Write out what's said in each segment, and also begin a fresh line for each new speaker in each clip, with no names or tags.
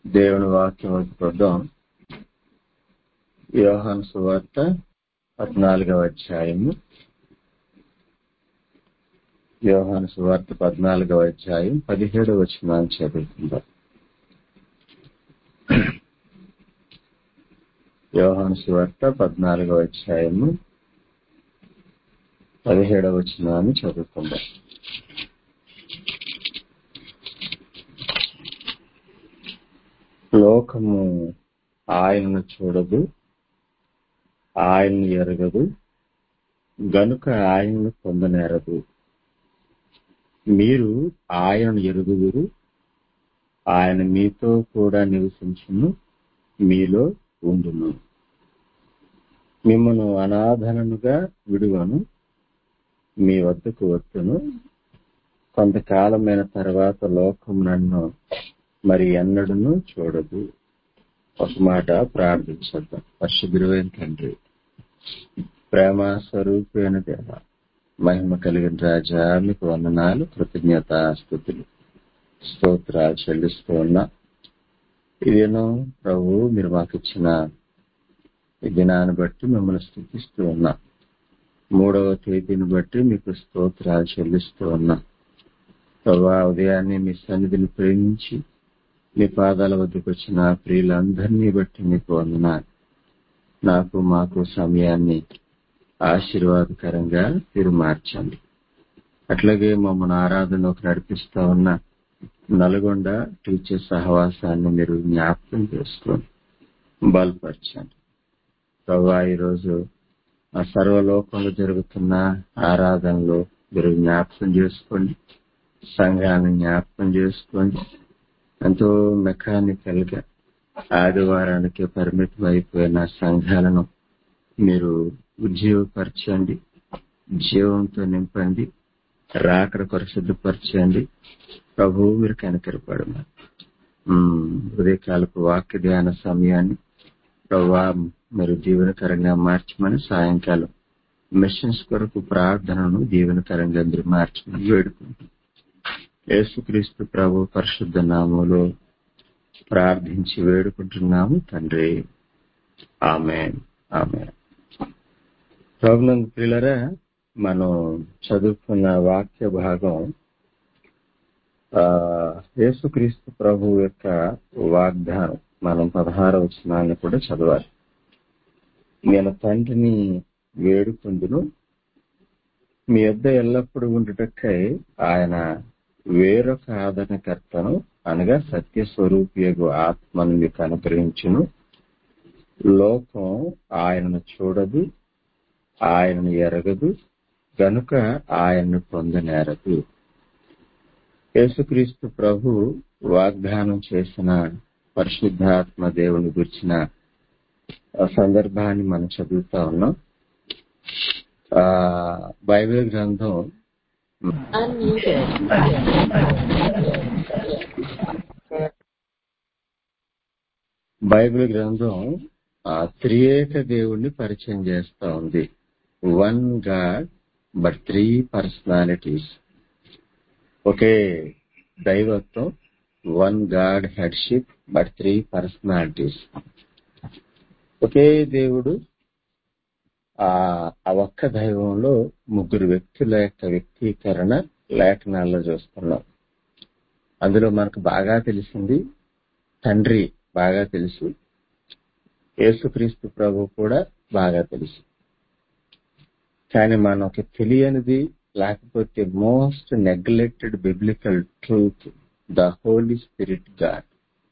దేవుని వాక్యం చూద్దాం యోహాను సువార్త పద్నాలుగవ అధ్యాయము యోహాను సువార్త పద్నాలుగవ అధ్యాయం పదిహేడవ వచనాన్ని చదువుకుందాం యోహాను సువార్త పద్నాలుగవ అధ్యాయము పదిహేడవ వచనాన్ని చదువుకుందాం లోకము ఆయనను చూడదు ఆయన్ని ఎరగదు గనుక ఆయనను పొందనేరదు మీరు ఆయనను ఎరుగుదురు ఆయన మీతో కూడా నివసించును మీలో ఉండును మిమ్మను అనాథననుగా విడువను మీ వద్దకు వస్తును కొంతకాలమైన తర్వాత లోకం నన్ను మరి ఎన్నడను చూడదు ఒక మాట ప్రార్థించద్దాం పరిశుద్ధుడైన తండ్రి ప్రేమ స్వరూపైన దేవ మహిమ కలిగిన రాజా మీకు వందనాలు కృతజ్ఞత స్థుతులు స్తోత్రాలు చెల్లిస్తూ ఉన్నా ఇదేనో ప్రభు మీరు మాకు ఇచ్చిన ఈ దినాన్ని బట్టి మిమ్మల్ని స్థుతిస్తూ ఉన్నా మూడవ తేదీని బట్టి మీకు స్తోత్రాలు చెల్లిస్తూ ఉన్నా ప్రభా ఉదయాన్నే మీ సన్నిధిని ప్రేమించి మీ పాదాల వద్దకు వచ్చిన ప్రియులందరినీ బట్టి మీకు వందనాలు నాకు మాకు సమయాన్ని ఆశీర్వాదకరంగా మీరు మార్చండి అట్లాగే మమ్మల్ని ఆరాధనలోకి నడిపిస్తా ఉన్న నల్గొండ టీచర్ సహవాసాన్ని మీరు జ్ఞాపకం చేసుకోండి బలపరచండి ప్రభా ఈరోజు ఆ సర్వలోకంలో జరుగుతున్న ఆరాధనలో మీరు జ్ఞాపకం చేసుకోండి సంఘాన్ని జ్ఞాపకం చేసుకోండి ఎంతో మెకానికల్ గా ఆదివారానికి పరిమితం అయిపోయిన సంఘాలను మీరు ఉజ్జీవపరచండి జీవంతో నింపండి రాకడ కొర సిద్ధపరచండి ప్రభువు మీరు కనకరపడమని ఉదయకాలపు వాక్య ధ్యాన సమయాన్ని ప్రభా మీరు జీవనకరంగా మార్చమని సాయంకాలం మిషన్స్ కొరకు ప్రార్థనను జీవనకరంగా మీరు మార్చమని వేడుకుంటున్నాం యేసుక్రీస్తు ప్రభు పరిశుద్ధ నామంలో ప్రార్థించి వేడుకుంటున్నాము తండ్రి ఆమె ఆమె ప్రభునందు పిల్లరా మనం చదువుకున్న వాక్య భాగం ఆ యేసుక్రీస్తు ప్రభు యొక్క వాగ్దానం మనం పదహార వచనాన్ని కూడా చదవాలి నేను తండ్రిని వేడుకుందును మీ యొద్ద ఎల్లప్పుడూ ఉండుటకై ఆయన వేరొక ఆదరణకర్తను అనగా సత్య స్వరూపియగు ఆత్మను మీకు అనుగ్రహించును లోకం ఆయనను చూడదు ఆయనను ఎరగదు గనుక ఆయన్ను పొందనేరదు యేసుక్రీస్తు ప్రభు వాగ్దానం చేసిన పరిశుద్ధాత్మ దేవుని గురించిన సందర్భాన్ని మనం చదువుతా ఉన్నాం ఆ బైబిల్ గ్రంథం బైబిల్ గ్రంథం ఆ త్రియేక దేవుణ్ణి పరిచయం చేస్తా ఉంది one God but three personalities ఒకే దైవత్వం one God headship but three personalities ఒకే దేవుడు ఆ ఒక్క దైవంలో ముగ్గురు వ్యక్తుల యొక్క వ్యక్తీకరణ లేఖనాల్లో చూస్తున్నాం అందులో మనకు బాగా తెలిసింది తండ్రి బాగా తెలుసు యేసుక్రీస్తు ప్రభు కూడా బాగా తెలుసు కానీ మనకి తెలియనిది లేకపోతే most neglected biblical truth the Holy Spirit God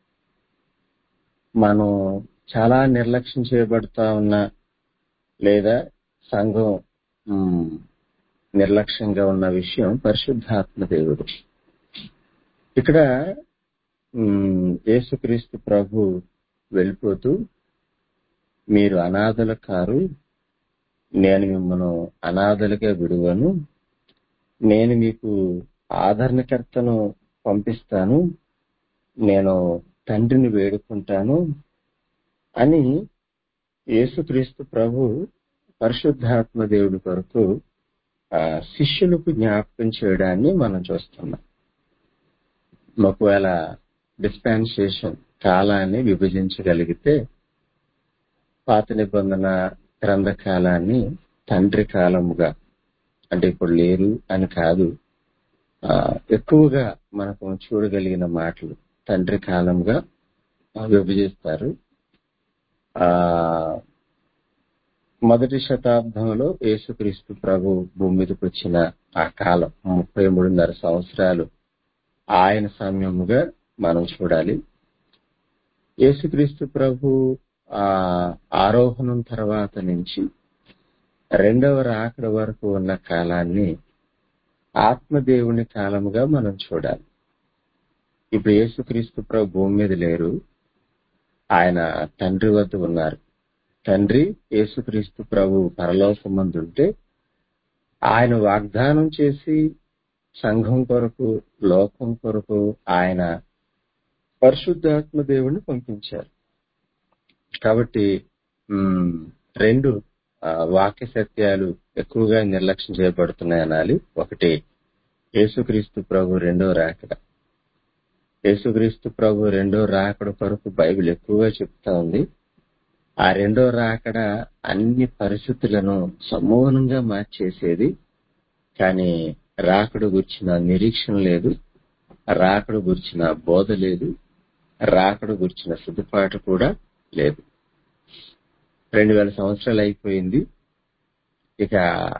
మనం చాలా నిర్లక్ష్యం చేయబడతా ఉన్న లేదా సంఘం నిర్లక్ష్యంగా ఉన్న విషయం పరిశుద్ధాత్మ దేవుడు ఇక్కడ యేసుక్రీస్తు ప్రభు వెళ్ళిపోతూ మీరు అనాథల కారు నేను మిమ్మల్ని అనాథలుగా విడువను నేను మీకు ఆదరణకర్తను పంపిస్తాను నేను తండ్రిని వేడుకుంటాను అని యేసుక్రీస్తు ప్రభు పరిశుద్ధాత్మ దేవుడి కొరకు ఆ శిష్యులకు జ్ఞాపకం చేయడాన్ని మనం చూస్తున్నాం ఒకవేళ డిస్పెన్సేషన్ కాలాన్ని విభజించగలిగితే పాత నిబంధన గ్రంథ కాలాన్ని తండ్రి కాలముగా అంటే ఇప్పుడు లేరు అని కాదు ఆ, ఎక్కువగా మనకు చూడగలిగిన మాటలు తండ్రి కాలంగా ఆ, విభజిస్తారు ఆ మొదటి శతాబ్దంలో యేసుక్రీస్తు ప్రభు భూమి మీదకి వచ్చిన ఆ కాలం ముప్పై మూడున్నర సంవత్సరాలు ఆయన సమయముగా మనం చూడాలి యేసుక్రీస్తు ప్రభు ఆ ఆరోహణం తర్వాత నుంచి రెండవ రాకడ వరకు ఉన్న కాలాన్ని ఆత్మదేవుని కాలముగా మనం చూడాలి ఇప్పుడు యేసుక్రీస్తు ప్రభు భూమి మీద లేరు ఆయన తండ్రి వద్ద ఉన్నారు తండ్రి యేసుక్రీస్తు ప్రభు పరలోకమందుంటే ఆయన వాగ్దానం చేసి సంఘం కొరకు లోకం కొరకు ఆయన పరిశుద్ధాత్మ దేవుణ్ణి పంపించారు కాబట్టి ఉమ్, రెండు ఆ, వాక్య సత్యాలు ఎక్కువగా నిర్లక్ష్యం చేయబడుతున్నాయి అనాలి ఒకటి యేసుక్రీస్తు ప్రభు రెండో రాకడ యేసుక్రీస్తు ప్రభు రెండో రాకడ కొరకు బైబిల్ ఎక్కువగా చెప్తా ఉంది ఆ రెండో రాకడ అన్ని పరిస్థితులను సమూలంగా మార్చేసేది కానీ రాకడ గుర్చిన నిరీక్షణ లేదు రాకడ గుర్చిన బోధ లేదు రాకడ గుర్చిన సిద్ధపాటు కూడా లేదు రెండు వేల సంవత్సరాలు అయిపోయింది ఇక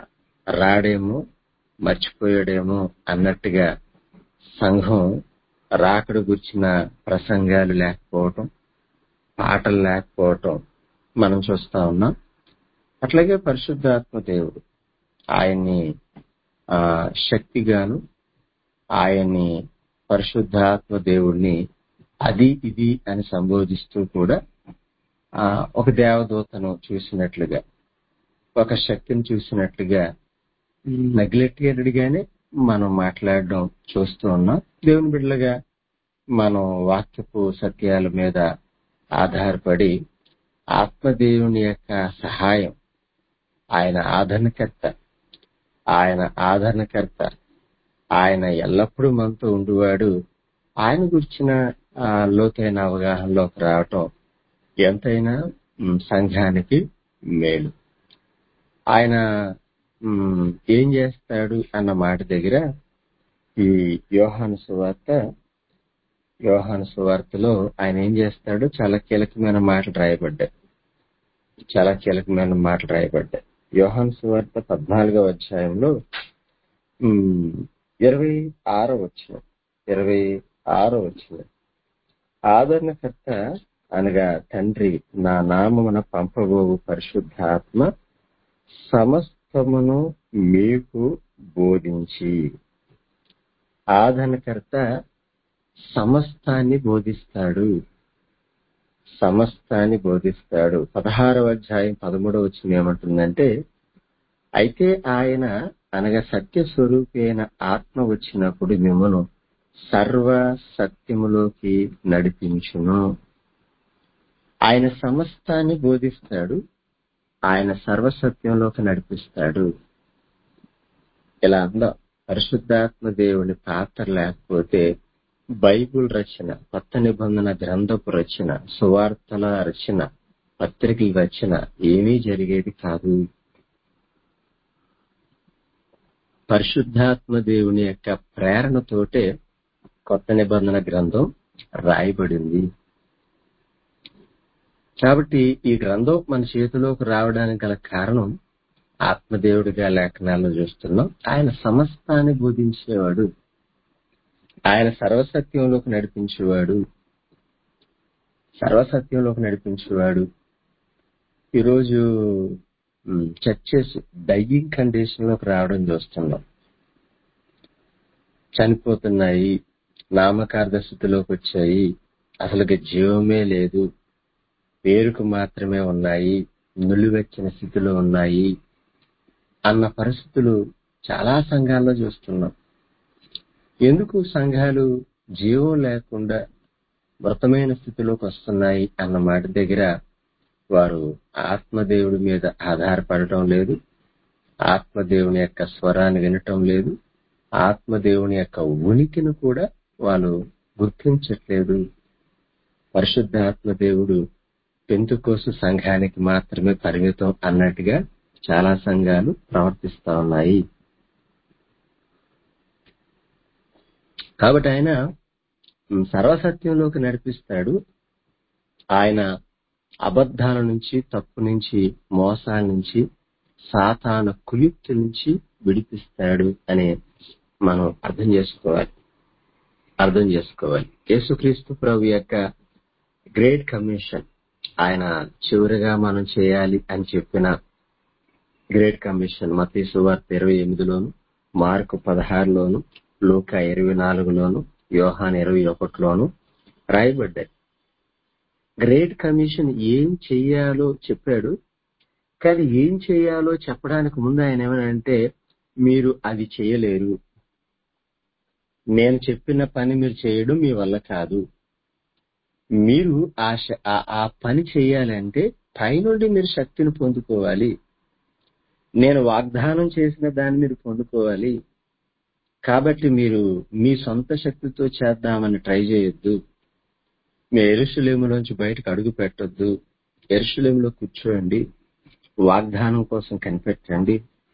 రాడేమో మర్చిపోయాడేమో అన్నట్టుగా సంఘం రాకడ గుర్చిన ప్రసంగాలు లేకపోవటం పాటలు లేకపోవటం మనం చూస్తా ఉన్నాం అట్లాగే పరిశుద్ధాత్మ దేవుడు ఆయన్ని ఆ శక్తిగాను ఆయన్ని పరిశుద్ధాత్మ దేవుడిని అది ఇది అని సంబోధిస్తూ కూడా ఆ ఒక దేవదూతను చూసినట్లుగా ఒక శక్తిని చూసినట్లుగా నెగ్లెక్టెడ్ గానే మనం మాట్లాడడం చూస్తూ ఉన్నాం దేవుని బిడ్డలుగా మనం వాక్యపు సత్యాల మీద ఆధారపడి ఆత్మదేవుని యొక్క సహాయం ఆయన ఆదరణకర్త ఆయన ఆదరణకర్త ఆయన ఎల్లప్పుడూ మనతో ఉండువాడు ఆయన గురించిన ఆ, లోతైన అవగాహనలోకి రావటం ఎంతైనా మ్, సంఘానికి మేలు ఆయన మ్, ఏం చేస్తాడు అన్న మాట దగ్గర ఈ యోహాను సువార్త యోహాను సువార్తలో ఆయన ఏం చేస్తాడు చాలా కీలకమైన మాటలు రాయబడ్డాయి చాలా కీలకమైన మాటలు రాయబడ్డాయి యోహాను సువార్త పద్నాలుగవ అధ్యాయంలో మ్, ఇరవై ఆరో వచ్చిన ఇరవై ఆరో వచ్చిన ఆదరణకర్త అనగా తండ్రి నా నామమున పంపబోవు పరిశుద్ధాత్మ సమస్తమును మీకు బోధించి ఆదరణకర్త సమస్తాన్ని బోధిస్తాడు సమస్తాన్ని బోధిస్తాడు పదహారవ అధ్యాయం పదమూడవ వచ్చిన ఏమంటుందంటే అయితే ఆయన అనగా సత్య స్వరూపి అయిన ఆత్మ వచ్చినప్పుడు మిమ్మను సర్వ సత్యములోకి నడిపించును ఆయన సమస్తాన్ని బోధిస్తాడు ఆయన సర్వసత్యంలోకి నడిపిస్తాడు ఇలా అందాం పరిశుద్ధాత్మ దేవుని పాత్ర లేకపోతే బైబుల్ రచన కొత్త నిబంధన గ్రంథపు రచన సువార్తల రచన పత్రికల రచన ఏమీ జరిగేది కాదు పరిశుద్ధాత్మ దేవుని యొక్క ప్రేరణతోటే కొత్త నిబంధన గ్రంథం రాయబడింది కాబట్టి ఈ గ్రంథం మన చేతిలోకి రావడానికి గల కారణం ఆత్మదేవుడిగా లేఖనాలను చూస్తున్నాం ఆయన సమస్తాన్ని బోధించేవాడు ఆయన సర్వసత్యంలోకి నడిపించేవాడు సర్వసత్యంలోకి నడిపించేవాడు ఈరోజు చర్చెస్ డైయింగ్ కండిషన్ లోకి రావడం చూస్తున్నాం చనిపోతున్నాయి నామకార్థ స్థితిలోకి వచ్చాయి అసలుకి జీవమే లేదు పేరుకు మాత్రమే ఉన్నాయి నులివెచ్చిన స్థితిలో ఉన్నాయి అన్న పరిస్థితులు చాలా సంఘాల్లో చూస్తున్నాం ఎందుకు సంఘాలు జీవం లేకుండా మృతమైన స్థితిలోకి వస్తున్నాయి అన్న మాట దగ్గర వారు ఆత్మదేవుడి మీద ఆధారపడటం లేదు ఆత్మదేవుని యొక్క స్వరాన్ని వినటం లేదు ఆత్మదేవుని యొక్క ఉనికిని కూడా వాళ్ళు గుర్తించట్లేదు పరిశుద్ధాత్మ దేవుడు పెంతుకోసు సంఘానికి మాత్రమే పరిమితం అన్నట్టుగా చాలా సంఘాలు ప్రవర్తిస్తా ఉన్నాయి కాబట్టి ఆయన ఉమ్, సర్వసత్యంలోకి నడిపిస్తాడు ఆయన అబద్ధాల నుంచి తప్పు నుంచి మోసాల నుంచి సాతాన కుయుక్తి నుంచి విడిపిస్తాడు అని మనం అర్థం చేసుకోవాలి అర్థం చేసుకోవాలి యేసుక్రీస్తు ప్రభు యొక్క గ్రేట్ కమిషన్ ఆయన చివరిగా మనం చేయాలి అని చెప్పిన గ్రేట్ కమిషన్ మతీ సువార్త ఇరవై ఎనిమిదిలోను మార్కు పదహారులోను లూకా ఇరవై నాలుగులోను యోహాన్ ఇరవై ఒకటిలోను రాయబడ్డాయి గ్రేట్ కమిషన్ ఏం చెయ్యాలో చెప్పాడు కానీ ఏం చేయాలో చెప్పడానికి ముందు ఆయన ఏమనంటే మీరు అది చేయలేరు నేను చెప్పిన పని మీరు చేయడం మీ వల్ల కాదు మీరు ఆ శ- ఆ- ఆ పని చేయాలంటే పైనుండి మీరు శక్తిని పొందుకోవాలి నేను వాగ్దానం చేసిన దాన్ని మీరు పొందుకోవాలి కాబట్టి మీరు మీ సొంత శక్తితో చేద్దామని ట్రై చేయొద్దు మీ ఎరుషులేములోంచి బయటకు అడుగు పెట్టొద్దు ఎరుషులేములో కూర్చోండి వాగ్దానం కోసం కనిపెట్టండి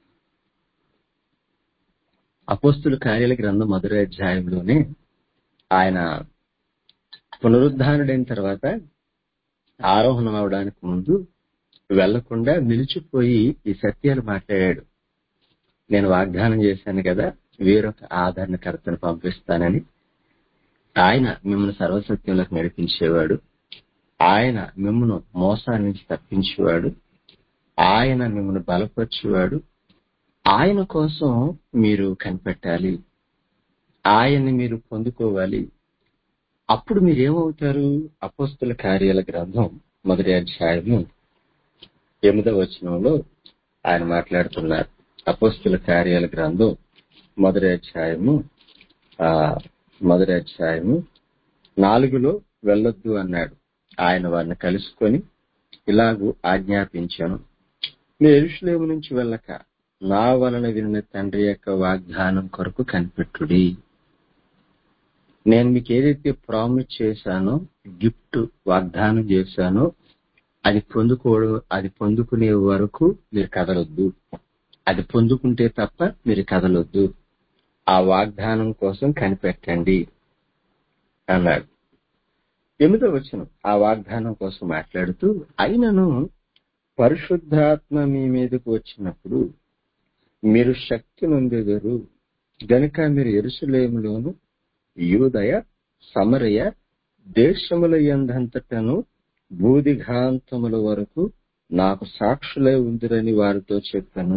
అపోస్తుల కార్యాల గ్రంథం మొదటి అధ్యాయంలోనే ఆయన పునరుద్ధానుడైన తర్వాత ఆరోహణం అవడానికి ముందు వెళ్లకుండా నిలిచిపోయి ఈ సత్యాలు మాట్లాడాడు నేను వాగ్దానం చేశాను కదా వేరొక ఆదరణకర్తను పంపిస్తానని ఆయన మిమ్మల్ని సర్వసత్యంలోకి నడిపించేవాడు ఆయన మిమ్మల్ని మోసాల నుంచి తప్పించేవాడు ఆయన మిమ్మల్ని బలపరిచేవాడు ఆయన కోసం మీరు కనిపెట్టాలి ఆయన్ని మీరు పొందుకోవాలి అప్పుడు మీరు ఏమవుతారు అపోస్తుల కార్యాల గ్రంథం మొదటి అధ్యాయము ఎనిమిదవ వచనంలో ఆయన మాట్లాడుతున్నారు అపోస్తుల కార్యాల గ్రంథం మొదటి అధ్యాయము ఆ మొదటి అధ్యాయము నాలుగులో వెళ్ళొద్దు అన్నాడు ఆయన వారిని కలుసుకొని ఇలాగూ ఆజ్ఞాపించాను మీరు ఎరుషులేము నుంచి వెళ్ళక నా వలన వినిన తండ్రి యొక్క వాగ్దానం కొరకు కనిపెట్టుడి నేను మీకు ఏదైతే ప్రామిస్ చేశానో గిఫ్ట్ వాగ్దానం చేశానో అది పొందుకోవడం అది పొందుకునే వరకు మీరు కదలొద్దు అది పొందుకుంటే తప్ప మీరు కదలొద్దు ఆ వాగ్దానం కోసం కనిపెట్టండి అన్నాడు ఎనిమిదో వచనం ఆ వాగ్దానం కోసం మాట్లాడుతూ అయినను పరిశుద్ధాత్మ మీ మీదకు వచ్చినప్పుడు మీరు శక్తి నొందెదరు గనుక మీరు ఎరుసలేములోను యూదయ సమరయ దేశముల ఎందంతటను బూదిఘాంతముల వరకు నాకు సాక్షులై ఉందిరని వారితో చెప్పాను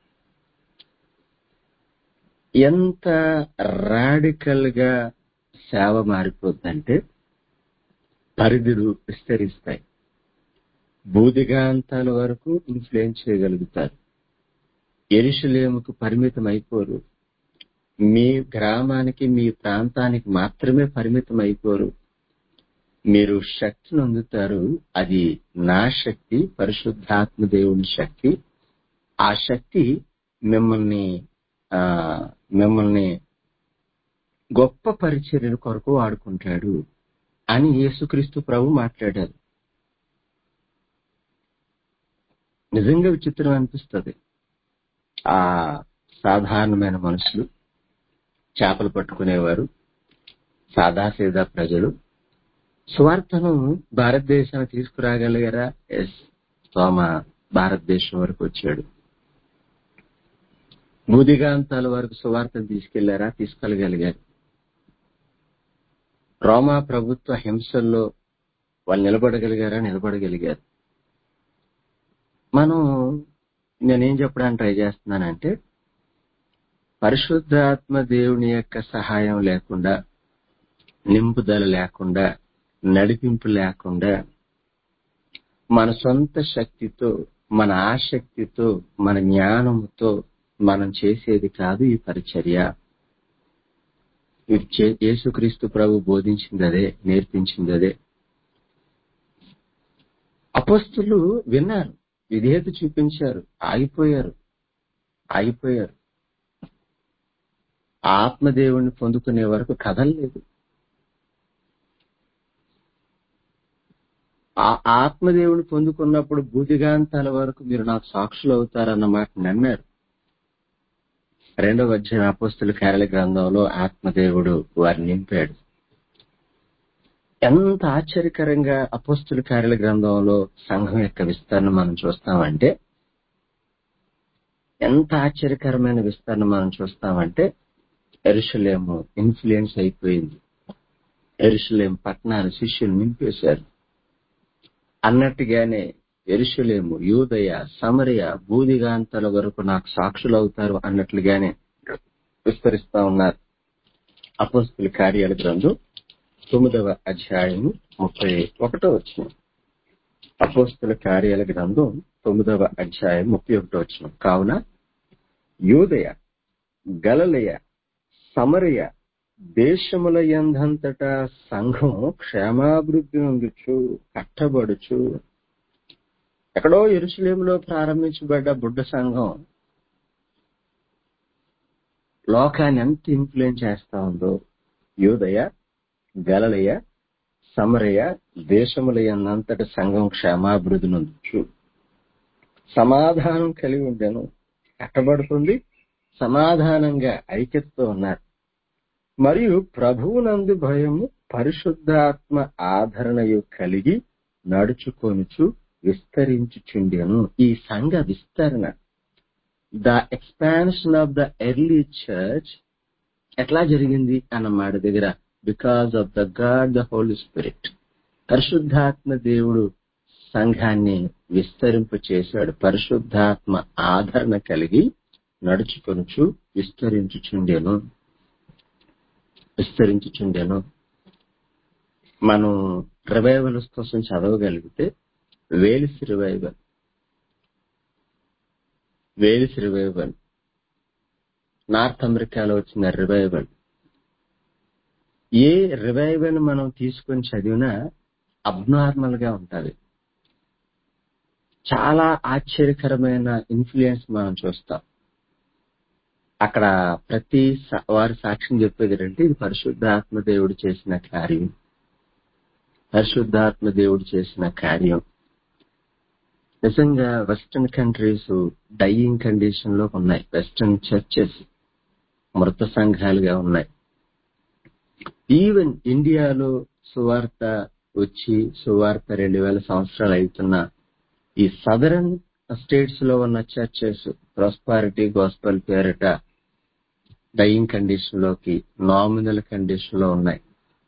ఎంత రాడికల్ గా సేవ మారిపోద్దంటే పరిధులు విస్తరిస్తాయి బూదిగాంతాల వరకు ఇన్ఫ్లుయెన్స్ చేయగలుగుతారు ఎరుషులేముకు పరిమితం అయిపోరు మీ గ్రామానికి మీ ప్రాంతానికి మాత్రమే పరిమితం అయిపోరు మీరు శక్తిని అందుతారు అది నా శక్తి పరిశుద్ధాత్మ దేవుని శక్తి ఆ శక్తి మిమ్మల్ని ఆ మిమ్మల్ని గొప్ప పరిచర్యల కొరకు వాడుకుంటాడు అని యేసుక్రీస్తు ప్రభు మాట్లాడారు నిజంగా విచిత్రం అనిపిస్తుంది ఆ సాధారణమైన మనుషులు చేపలు పట్టుకునేవారు సాదాసీదా ప్రజలు స్వార్థను భారతదేశానికి తీసుకురాగలిగారా ఎస్ సోమ భారతదేశం వరకు వచ్చాడు బూదిగాంతాల వరకు సువార్తను తీసుకెళ్లారా తీసుకెళ్ళగలిగారు రోమా ప్రభుత్వ హింసల్లో వాళ్ళు నిలబడగలిగారా నిలబడగలిగారు మనం నేనేం చెప్పడానికి ట్రై చేస్తున్నానంటే పరిశుద్ధాత్మ దేవుని యొక్క సహాయం లేకుండా నింపుదల లేకుండా నడిపింపు లేకుండా మన సొంత శక్తితో మన ఆసక్తితో మన జ్ఞానముతో మనం చేసేది కాదు ఈ పరిచర్య ఇది చే- యేసుక్రీస్తు ప్రభు బోధించింది అదే నేర్పించింది అదే అపస్తులు విన్నారు విధేయత చూపించారు ఆగిపోయారు ఆగిపోయారు ఆత్మదేవుణ్ణి పొందుకునే వరకు కదలలేదు ఆ ఆత్మదేవుని పొందుకున్నప్పుడు బూదిగాంతాల వరకు మీరు నాకు సాక్షులు అవుతారన్న మాట నమ్మారు రెండవ అధ్యాయం అపోస్తుల కార్యాల గ్రంథంలో ఆత్మదేవుడు వారిని నింపాడు ఎంత ఆశ్చర్యకరంగా అపోస్తుల కార్యాల గ్రంథంలో సంఘం యొక్క విస్తరణ మనం చూస్తామంటే ఎంత ఆశ్చర్యకరమైన విస్తరణ మనం చూస్తామంటే ఎరుషలేము ఇన్ఫ్లుయెన్స్ అయిపోయింది ఎరుషలేం పట్టణాలు శిష్యులు నింపేశారు అన్నట్టుగానే ఎరుషలేము యూదయ సమరయ బూదిగాంతల వరకు నాకు సాక్షులు అవుతారు అన్నట్లుగానే విస్తరిస్తా ఉన్నారు అపోస్తుల కార్యాల గ్రంథం తొమ్మిదవ అధ్యాయము ముప్పై ఒకటో వచ్చిన అపోస్తుల కార్యాల గ్రంథం తొమ్మిదవ అధ్యాయం ముప్పై ఒకటో వచ్చిన కావున యూదయ గలలయ సమరయ దేశముల ఎందంతటా సంఘం క్షేమాభివృద్ధి నొందుచు కట్టబడుచు ఎక్కడో ఎరుసలేములో ప్రారంభించబడ్డ బుడ్డ సంఘం లోకాన్ని ఎంత ఇన్ఫ్లుయెన్స్ చేస్తా ఉందో యోదయ గలలయ సమరయ దేశముల ఎందంతటి సంఘం క్షేమాభివృద్ధి నొందుచు సమాధానం కలిగి ఉండను కట్టబడుతుంది సమాధానంగా ఐక్యతతో ఉన్నారు మరియు ప్రభువునందు భయము పరిశుద్ధాత్మ ఆదరణయు కలిగి నడుచుకొనుచు విస్తరించుచుండెను ఈ సంఘ విస్తరణ the expansion of the early church ఎట్లా జరిగింది అన్న మాట దగ్గర because of the God the Holy Spirit పరిశుద్ధాత్మ దేవుడు సంఘాన్ని విస్తరింపు చేశాడు పరిశుద్ధాత్మ ఆదరణ కలిగి నడుచుకొనుచు విస్తరించుచుండెను విస్తరించుచుండెను మనం రివైవల్స్ కోసం చదవగలిగితే Welsh revival Welsh revival north అమెరికాలో వచ్చిన రివైవల్ ఏ రివైవల్ మనం తీసుకొని చదివినా అబ్నార్మల్ గా ఉంటది చాలా ఆశ్చర్యకరమైన ఇన్ఫ్లుయెన్స్ మనం చూస్తాం అక్కడ ప్రతి స- వారి సాక్ష్యం చెప్పేది ఏంటంటే ఇది పరిశుద్ధాత్మ దేవుడు చేసిన కార్యం పరిశుద్ధాత్మ దేవుడు చేసిన కార్యం నిజంగా వెస్టర్న్ కంట్రీస్ డైయింగ్ కండిషన్ లో ఉన్నాయి వెస్టర్న్ చర్చెస్ మృత సంఘాలుగా ఉన్నాయి ఈవెన్ ఇండియాలో సువార్త వచ్చి సువార్త రెండు వేల సంవత్సరాలు అవుతున్న ఈ సదరన్ స్టేట్స్ లో ఉన్న చర్చెస్ ప్రాస్పారిటీ గోస్పల్ పేరిట డైయింగ్ కండిషన్ లోకి నామినల్ కండిషన్ లో ఉన్నాయి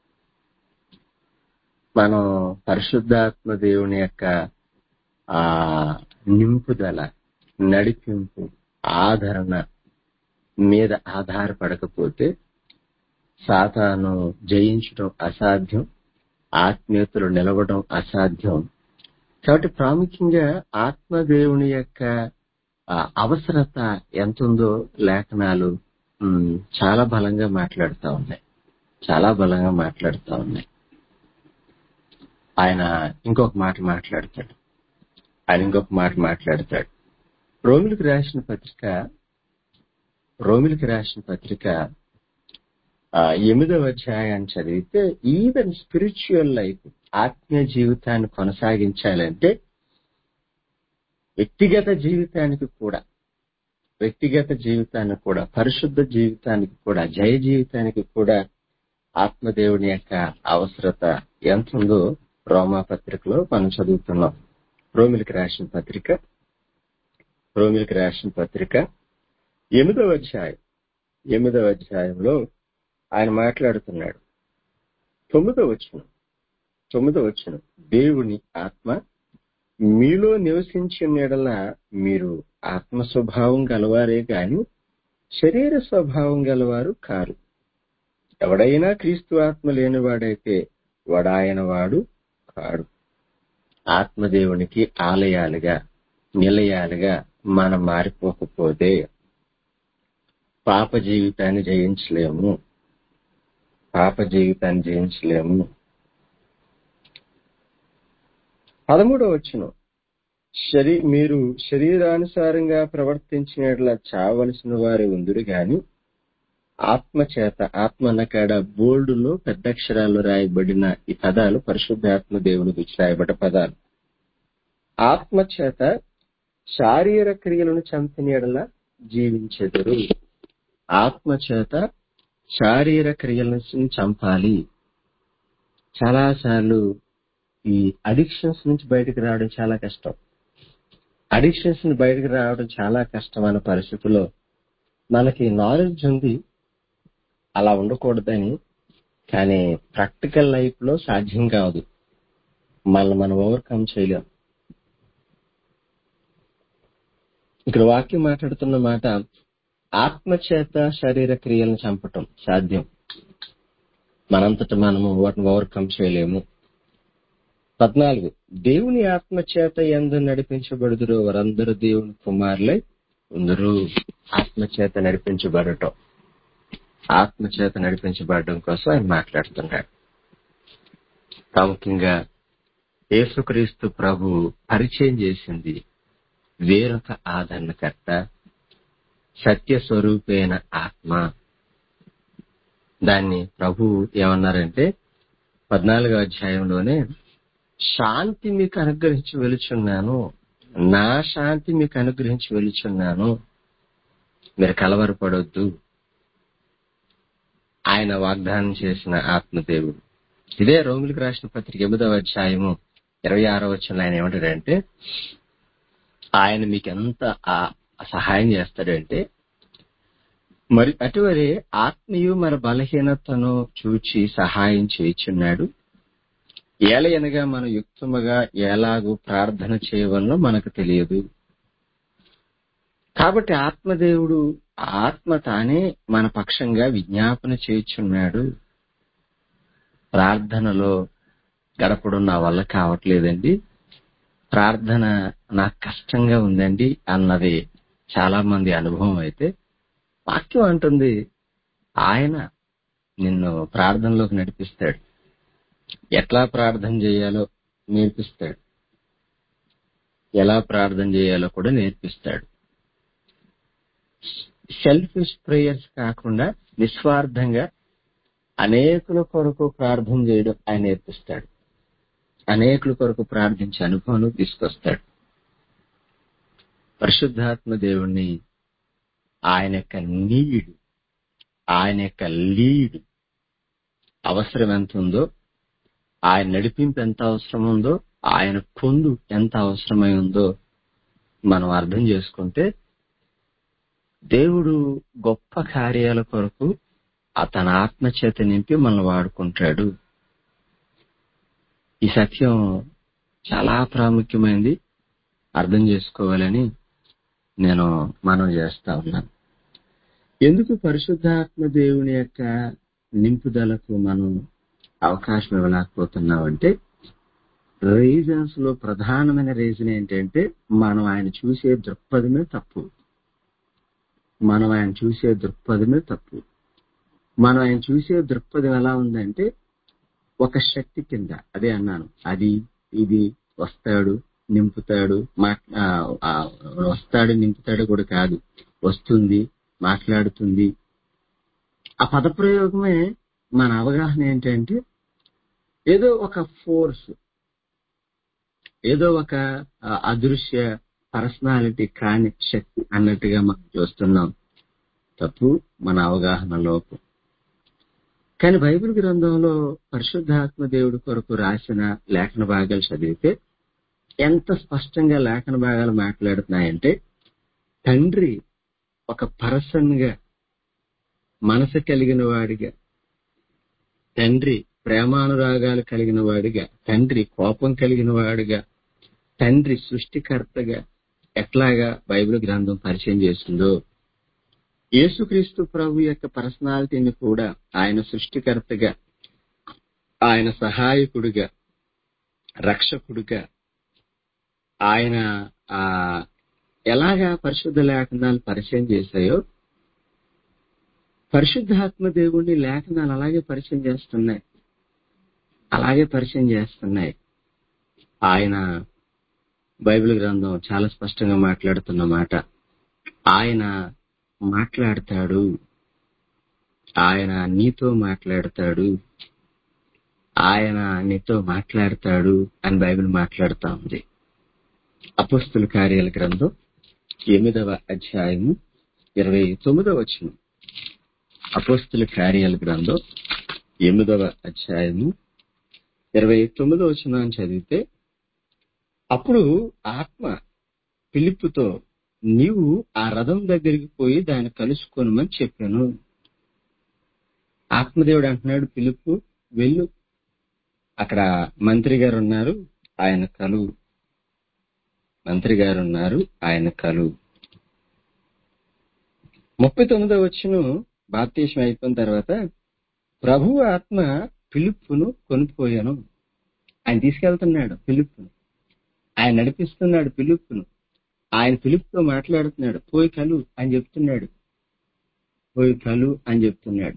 మనం పరిశుద్ధాత్మ దేవుని యొక్క ఆ నింపుదల నడిపింపు ఆదరణ మీద ఆధారపడకపోతే సాతాను జయించడం అసాధ్యం ఆత్మీయతలు నిలవడం అసాధ్యం కాబట్టి ప్రాముఖ్యంగా ఆత్మదేవుని యొక్క ఆ, అవసరత ఎంత ఉందో లేఖనాలు ఉమ్, చాలా బలంగా మాట్లాడుతూ ఉన్నాయి చాలా బలంగా మాట్లాడుతూ ఉన్నాయి ఆయన ఇంకొక మాట మాట్లాడతాడు ఆయన ఇంకొక మాట మాట్లాడతాడు రోమిలికి రాసిన పత్రిక రోమిలికి రాసిన పత్రిక ఆ, ఎనిమిదవ అధ్యాయాన్ని చదివితే ఈవెన్ స్పిరిచువల్ లైఫ్ ఆత్మీయ జీవితాన్ని కొనసాగించాలంటే వ్యక్తిగత జీవితానికి కూడా వ్యక్తిగత జీవితానికి కూడా పరిశుద్ధ జీవితానికి కూడా జయ జీవితానికి కూడా ఆత్మదేవుని యొక్క అవసరత ఎంత ఉందో రోమా పత్రికలో మనం చదువుతున్నాం రోమిలికి రాసిన పత్రిక రోమిలికి రాసిన పత్రిక ఎనిమిదవ అధ్యాయం ఎనిమిదవ అధ్యాయంలో ఆయన మాట్లాడుతున్నాడు తొమ్మిదవ వచనం తొమ్మిదవ వచనం దేవుని ఆత్మ మీలో నివసించిన ఎడల మీరు ఆత్మ స్వభావం గలవారే గాని శరీర స్వభావం గలవారు కారు ఎవడైనా క్రీస్తు ఆత్మ లేనివాడైతే వడాయన వాడు కాడు ఆత్మదేవునికి ఆలయాలుగా నిలయాలుగా మనం మారిపోకపోతే పాప జీవితాన్ని జయించలేము పాప జీవితాన్ని జయించలేము పదమూడవ వచ్చును శరీ మీరు శరీరానుసారంగా ప్రవర్తించినట్ల చావలసిన వారి ఉందురు గాని ఆత్మచేత ఆత్మ అన్నకాడ బోల్డులో పెద్ద అక్షరాలు రాయబడిన ఈ పదాలు పరిశుద్ధాత్మ దేవుని గురించి రాయబడ్డ పదాలు ఆత్మచేత శారీర క్రియలను చంపిన ఎడల జీవించెదరు ఆత్మచేత శారీర క్రియలను చంపాలి చాలాసార్లు ఈ అడిక్షన్స్ నుంచి బయటకు రావడం చాలా కష్టం అడిక్షన్స్ నుంచి బయటకు రావడం చాలా కష్టమైన పరిస్థితుల్లో మనకి నాలెడ్జ్ ఉంది అలా ఉండకూడదని కానీ ప్రాక్టికల్ లైఫ్ లో సాధ్యం కాదు మనల్ని మనం ఓవర్కమ్ చేయలేం ఇక్కడ వాక్యం మాట్లాడుతున్న మాట ఆత్మచేత శరీర క్రియలను చంపటం సాధ్యం మనంతట మనము వాటిని ఓవర్కమ్ చేయలేము పద్నాలుగు దేవుని ఆత్మచేత ఎందు నడిపించబడుదురు వారందరూ దేవుని కుమారులై ఉందరు ఆత్మచేత నడిపించబడటం ఆత్మచేత నడిపించబడడం కోసం ఆయన మాట్లాడుతున్నాడు ప్రాముఖ్యంగా యేసుక్రీస్తు ప్రభు పరిచయం చేసింది వేరొక ఆదరణకర్త సత్య స్వరూపైన ఆత్మ దాన్ని ప్రభు ఏమన్నారంటే పద్నాలుగో అధ్యాయంలోనే శాంతి మీకు అనుగ్రహించి వెలుచున్నాను నా శాంతి మీకు అనుగ్రహించి వెలుచున్నాను మీరు కలవరపడొద్దు ఆయన వాగ్దానం చేసిన ఆత్మదేవుడు ఇదే రోమిలకు రాసిన పత్రిక ఎనిమిదవ అధ్యాయము ఇరవై ఆరో వచ్చిన ఆయన ఏమంటాడంటే ఆయన మీకు ఎంత ఆ- సహాయం చేస్తాడంటే మరి అటువరే ఆత్మీయు మన బలహీనతను చూచి సహాయం చేయుచున్నాడు ఏలయనగా మనం యుక్తముగా ఎలాగూ ప్రార్థన చేయవలనో మనకు తెలియదు కాబట్టి ఆత్మదేవుడు ఆత్మ తానే మన పక్షంగా విజ్ఞాపన చేయుచున్నాడు ప్రార్థనలో గడపడం నా వల్ల కావట్లేదండి ప్రార్థన నాకు కష్టంగా ఉందండి అన్నది చాలా మంది అనుభవం అయితే వాక్యం అంటుంది ఆయన నిన్ను ప్రార్థనలోకి నడిపిస్తాడు ఎట్లా ప్రార్థన చేయాలో నేర్పిస్తాడు ఎలా ప్రార్థన చేయాలో కూడా నేర్పిస్తాడు సెల్ఫిష్ ప్రేయర్స్ కాకుండా నిస్వార్థంగా అనేకుల కొరకు ప్రార్థన చేయడం ఆయన నేర్పిస్తాడు అనేకుల కొరకు ప్రార్థించే అనుభవం తీసుకొస్తాడు పరిశుద్ధాత్మ దేవుణ్ణి ఆయన యొక్క నీడ్ ఆయన యొక్క లీడ్ అవసరం ఎంత ఉందో ఆయన నడిపింపు ఎంత అవసరం ఉందో ఆయన పొందు ఎంత అవసరమై ఉందో మనం అర్థం చేసుకుంటే దేవుడు గొప్ప కార్యాల కొరకు తన ఆత్మచేత నింపి మనల్ని వాడుకుంటాడు ఈ సత్యం చాలా ప్రాముఖ్యమైనది అర్థం చేసుకోవాలని నేను మనం చేస్తా ఉన్నాను ఎందుకు పరిశుద్ధాత్మ దేవుని యొక్క నింపుదలకు మనం అవకాశం ఇవ్వలేకపోతున్నామంటే రీజన్స్ లో ప్రధానమైన రీజన్ ఏంటంటే మనం ఆయన చూసే దృక్పథమే తప్పు మనం ఆయన చూసే దృక్పథమే తప్పు మనం ఆయన చూసే దృక్పథం ఎలా ఉందంటే ఒక శక్తి కింద అదే అన్నాను అది ఇది వస్తాడు నింపుతాడు మాట్- ఆ, ఆ, వస్తాడు నింపుతాడు కూడా కాదు వస్తుంది మాట్లాడుతుంది ఆ పదప్రయోగమే మన అవగాహన ఏంటంటే ఏదో ఒక ఫోర్స్ ఏదో ఒక ఆ, అదృశ్య పర్సనాలిటీ కాని శక్తి అన్నట్టుగా మనం చూస్తున్నాం తప్పు మన అవగాహన లోపం కానీ బైబిల్ గ్రంథంలో పరిశుద్ధాత్మ దేవుడి కొరకు రాసిన లేఖన భాగాలు చదివితే ఎంత స్పష్టంగా లేఖన భాగాలు మాట్లాడుతున్నాయంటే తండ్రి ఒక పర్సన్ గా మనసు కలిగిన వాడిగా తండ్రి ప్రేమానురాగాలు కలిగిన వాడిగా తండ్రి కోపం కలిగిన వాడిగా తండ్రి సృష్టికర్తగా ఎట్లాగా బైబిల్ గ్రంథం పరిచయం చేస్తుందో యేసుక్రీస్తు ప్రభు యొక్క పర్సనాలిటీని కూడా ఆయన సృష్టికర్తగా ఆయన సహాయకుడిగా రక్షకుడిగా ఆయన ఆ ఎలాగా పరిశుద్ధ లేఖనాలు పరిచయం చేశాయో పరిశుద్ధాత్మ దేవుణ్ణి లేఖనాలు అలాగే పరిచయం చేస్తున్నాయి అలాగే పరిచయం చేస్తున్నాయి ఆయన బైబిల్ గ్రంథం చాలా స్పష్టంగా మాట్లాడుతున్న మాట ఆయన మాట్లాడతాడు ఆయన నీతో మాట్లాడతాడు ఆయన నీతో మాట్లాడతాడు అని బైబిల్ మాట్లాడుతా ఉంది అపుస్తుల కార్యాల గ్రంథం ఎనిమిదవ అధ్యాయము ఇరవై తొమ్మిదవ వచనం అపోస్తుల కార్యాల గ్రంథం ఎనిమిదవ అధ్యాయము ఇరవై తొమ్మిదవ వచనం చదివితే అప్పుడు ఆత్మ పిలుపుతో నీవు ఆ రథం దగ్గరికి పోయి దాన్ని కలుసుకోనమని చెప్పాను ఆత్మదేవుడు అంటున్నాడు పిలుపు వెళ్ళు అక్కడ మంత్రి గారు ఉన్నారు ఆయన కలు మంత్రి గారు ఉన్నారు ఆయన కలు ముప్పై తొమ్మిదవ వచ్చిన బాప్తీసం అయిపోయిన తర్వాత ప్రభు ఆత్మ పిలుపును కొనిపోయాను ఆయన తీసుకెళ్తున్నాడు పిలుపును ఆయన నడిపిస్తున్నాడు పిలుపును ఆయన పిలుపుతో మాట్లాడుతున్నాడు పోయి కలు అని చెప్తున్నాడు పోయి కలు అని చెప్తున్నాడు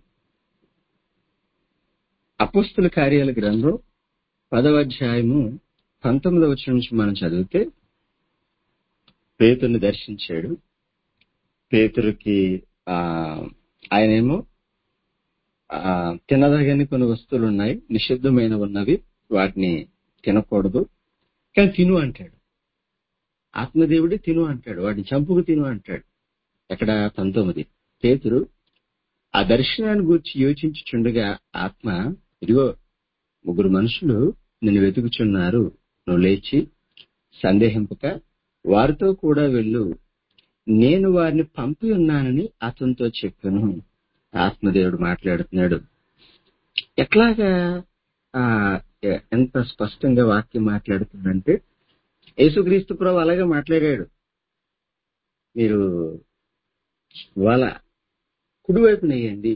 అపుస్తుల కార్యాల గ్రంథం పదవ అధ్యాయము పంతొమ్మిదవ వచ్చిన నుంచి మనం చదివితే పేతుని దర్శించాడు పేతురికి ఆ ఆయనేమో ఆ తినదగని కొన్ని వస్తువులు ఉన్నాయి నిషిద్ధమైన ఉన్నవి వాటిని తినకూడదు కానీ తిను అంటాడు ఆత్మదేవుడే తిను అంటాడు వాటిని చంపుకు తిను అంటాడు ఎక్కడ పంతొమ్మిది పేతురు ఆ దర్శనాన్ని గురించి యోచించుచుండగా ఆత్మ ఇదిగో ముగ్గురు మనుషులు నిన్ను వెతుకుచున్నారు నువ్వు లేచి సందేహింపక వారితో కూడా వెళ్ళు నేను వారిని పంపి ఉన్నానని అతనితో చెప్పాను ఆత్మదేవుడు మాట్లాడుతున్నాడు ఎట్లాగా ఆ ఎంత స్పష్టంగా వాక్యం మాట్లాడుతుందంటే యేసుక్రీస్తు ప్రభు అలాగే మాట్లాడాడు మీరు వాళ్ళ కుడివైపు నెయ్యండి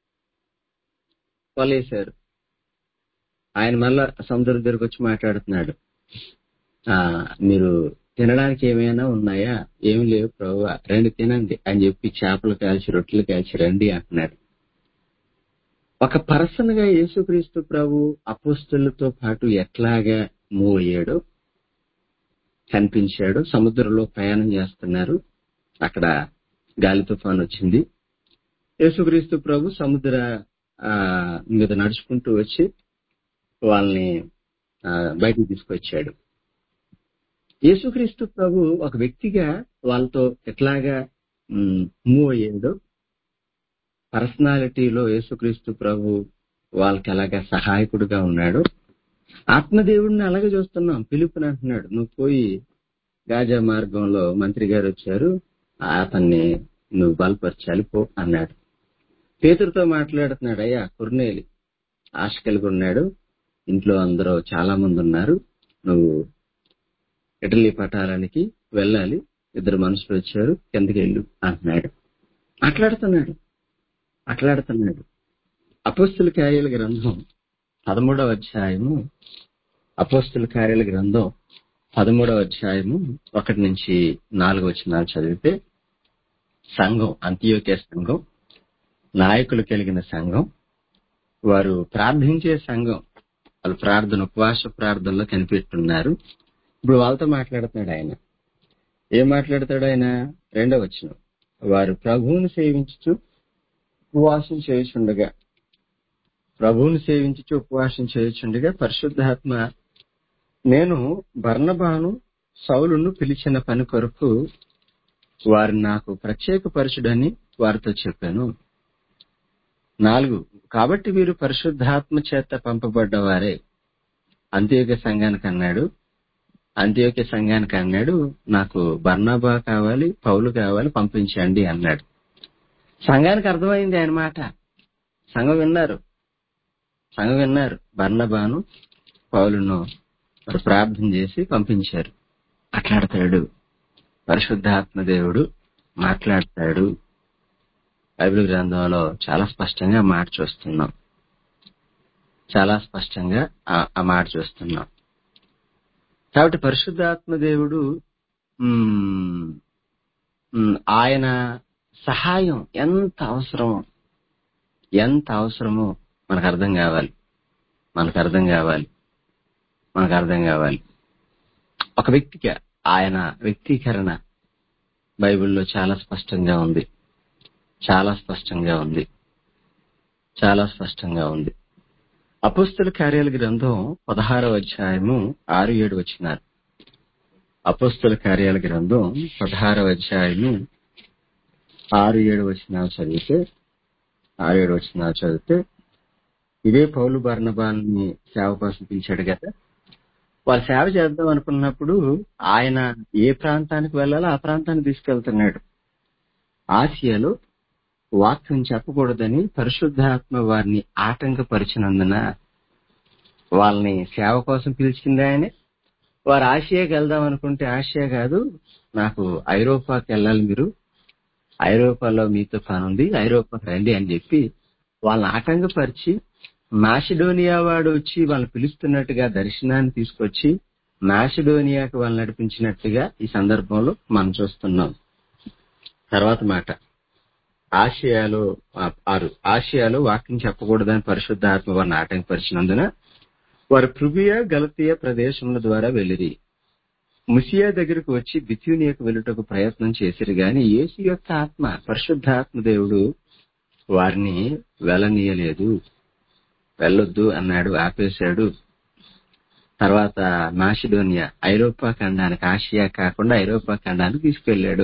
వలేశారు ఆయన మళ్ళా సముద్రం దగ్గరకు వచ్చి మాట్లాడుతున్నాడు ఆ మీరు తినడానికి ఏమైనా ఉన్నాయా ఏమి లేవు ప్రభు రండి తినండి అని చెప్పి చేపలు కాల్చి రొట్టెలు కాల్చి రండి అంటున్నాడు ఒక పర్సన్ గా యేసుక్రీస్తు ప్రభు అపోస్తులతో పాటు ఎట్లాగా మూవ్ అయ్యాడో కనిపించాడు సముద్రంలో ప్రయాణం చేస్తున్నారు అక్కడ గాలి తుఫాన్ వచ్చింది యేసుక్రీస్తు ప్రభు సముద్ర మీద నడుచుకుంటూ వచ్చి వాళ్ళని బయటకు తీసుకొచ్చాడు యేసుక్రీస్తు ప్రభు ఒక వ్యక్తిగా వాళ్ళతో ఎట్లాగా మూవ్ అయ్యాడో పర్సనాలిటీలో యేసుక్రీస్తు ప్రభు వాళ్ళకి ఎలాగా సహాయకుడుగా ఉన్నాడు ఆత్మదేవుడిని అలాగే చూస్తున్నాం పిలుపుని అంటున్నాడు నువ్వు పోయి గాజా మార్గంలో మంత్రి గారు వచ్చారు అతన్ని నువ్వు బలపరచాలి పో అన్నాడు పేతురుతో మాట్లాడుతున్నాడు అయ్యా కుర్నేలి ఆశ కలిగి ఉన్నాడు ఇంట్లో అందరూ చాలా మంది ఉన్నారు నువ్వు ఇటలీ పటాలానికి వెళ్ళాలి ఇద్దరు మనుషులు వచ్చారు కిందకి వెళ్ళు అంటున్నాడు మాట్లాడుతున్నాడు మాట్లాడుతున్నాడు అపోస్తుల కార్యాల గ్రంథం పదమూడవ అధ్యాయము అపోస్తుల కార్యాల గ్రంథం పదమూడవ అధ్యాయము ఒకటి నుంచి నాలుగు వచ్చినాలు చదివితే సంఘం అంత్యోకే సంఘం నాయకులు కలిగిన సంఘం వారు ప్రార్థించే సంఘం వాళ్ళు ప్రార్థన ఉపవాస ప్రార్థనలో కనిపెట్టున్నారు ఇప్పుడు వాళ్ళతో మాట్లాడుతున్నాడు ఆయన ఏం మాట్లాడతాడు ఆయన రెండవ వచ్చిన వారు ప్రభువుని సేవించుచు ఉపవాసం చేయుచుండగా ప్రభువుని సేవించుచు ఉపవాసం చేయుచుండగా పరిశుద్ధాత్మ నేను బర్ణబాను సౌలును పిలిచిన పని కొరకు వారు నాకు ప్రత్యేకపరచుడని వారితో చెప్పాను నాలుగు కాబట్టి వీరు పరిశుద్ధాత్మ చేత పంపబడ్డవారే అంత్యోగ్య సంఘానికి అన్నాడు అంత్యోగ్య సంఘానికి అన్నాడు నాకు బర్ణబా కావాలి పౌలు కావాలి పంపించండి అన్నాడు సంఘానికి అర్థమైంది ఆయన మాట సంఘం విన్నారు సంఘం విన్నారు బర్ణబాను పౌలును ప్రార్థన చేసి పంపించారు మాట్లాడతాడు పరిశుద్ధాత్మ దేవుడు మాట్లాడతాడు బైబిల్ గ్రంథంలో చాలా స్పష్టంగా మాట చూస్తున్నాం చాలా స్పష్టంగా ఆ మాట చూస్తున్నాం కాబట్టి పరిశుద్ధాత్మ దేవుడు ఆయన సహాయం ఎంత అవసరమో ఎంత అవసరమో మనకు అర్థం కావాలి మనకు అర్థం కావాలి మనకు అర్థం కావాలి ఒక వ్యక్తిగా ఆయన వ్యక్తీకరణ బైబిల్లో చాలా స్పష్టంగా ఉంది చాలా స్పష్టంగా ఉంది చాలా స్పష్టంగా ఉంది అపుస్తుల కార్యాల గ్రంథం పదహారవ అధ్యాయము ఆరు ఏడు వచ్చినారు అపుస్తుల కార్యాల గ్రంథం పదహారవ అధ్యాయము ఆరు ఏడు వచ్చినాలు చదివితే ఆరు ఏడు వచ్చినాలు చదివితే ఇదే పౌలు బర్ణబాన్ని సేవ కోసం పిలిచాడు కదా వాళ్ళు సేవ చేద్దాం అనుకున్నప్పుడు ఆయన ఏ ప్రాంతానికి వెళ్ళాలో ఆ ప్రాంతానికి తీసుకెళ్తున్నాడు ఆసియాలో వాక్యం చెప్పకూడదని పరిశుద్ధాత్మ వారిని ఆటంకపరిచినందున వాళ్ళని సేవ కోసం పిలిచింది ఆయనే వారు ఆసియాకి వెళ్దాం అనుకుంటే ఆసియా కాదు నాకు ఐరోపాకి వెళ్ళాలి మీరు ఐరోపాలో మీతో పని ఉంది ఐరోపాకి రండి అని చెప్పి వాళ్ళని ఆటంకపరిచి మాసిడోనియా వాడు వచ్చి వాళ్ళని పిలుస్తున్నట్టుగా దర్శనాన్ని తీసుకొచ్చి మాసిడోనియాకి వాళ్ళు నడిపించినట్టుగా ఈ సందర్భంలో మనం చూస్తున్నాం తర్వాత మాట ఆసియాలో ఆ- ఆరు ఆసియాలో వాక్యం చెప్పకూడదని పరిశుద్ధ ఆత్మ వారిని ఆటంకపరిచినందున వారు ప్రుబియా గలతీయ ప్రదేశముల ద్వారా వెళ్ళిరి ముసియా దగ్గరకు వచ్చి బిథ్యూనియాకు వెళ్ళుటకు ప్రయత్నం చేసిరు గాని యేసు యొక్క ఆత్మ పరిశుద్ధాత్మ దేవుడు వారిని వెళ్ళనీయలేదు వెళ్ళొద్దు అన్నాడు ఆపేశాడు తర్వాత మాసిడోనియా ఐరోపా ఖండానికి ఆసియా కాకుండా ఐరోపా ఖండానికి తీసుకెళ్లాడు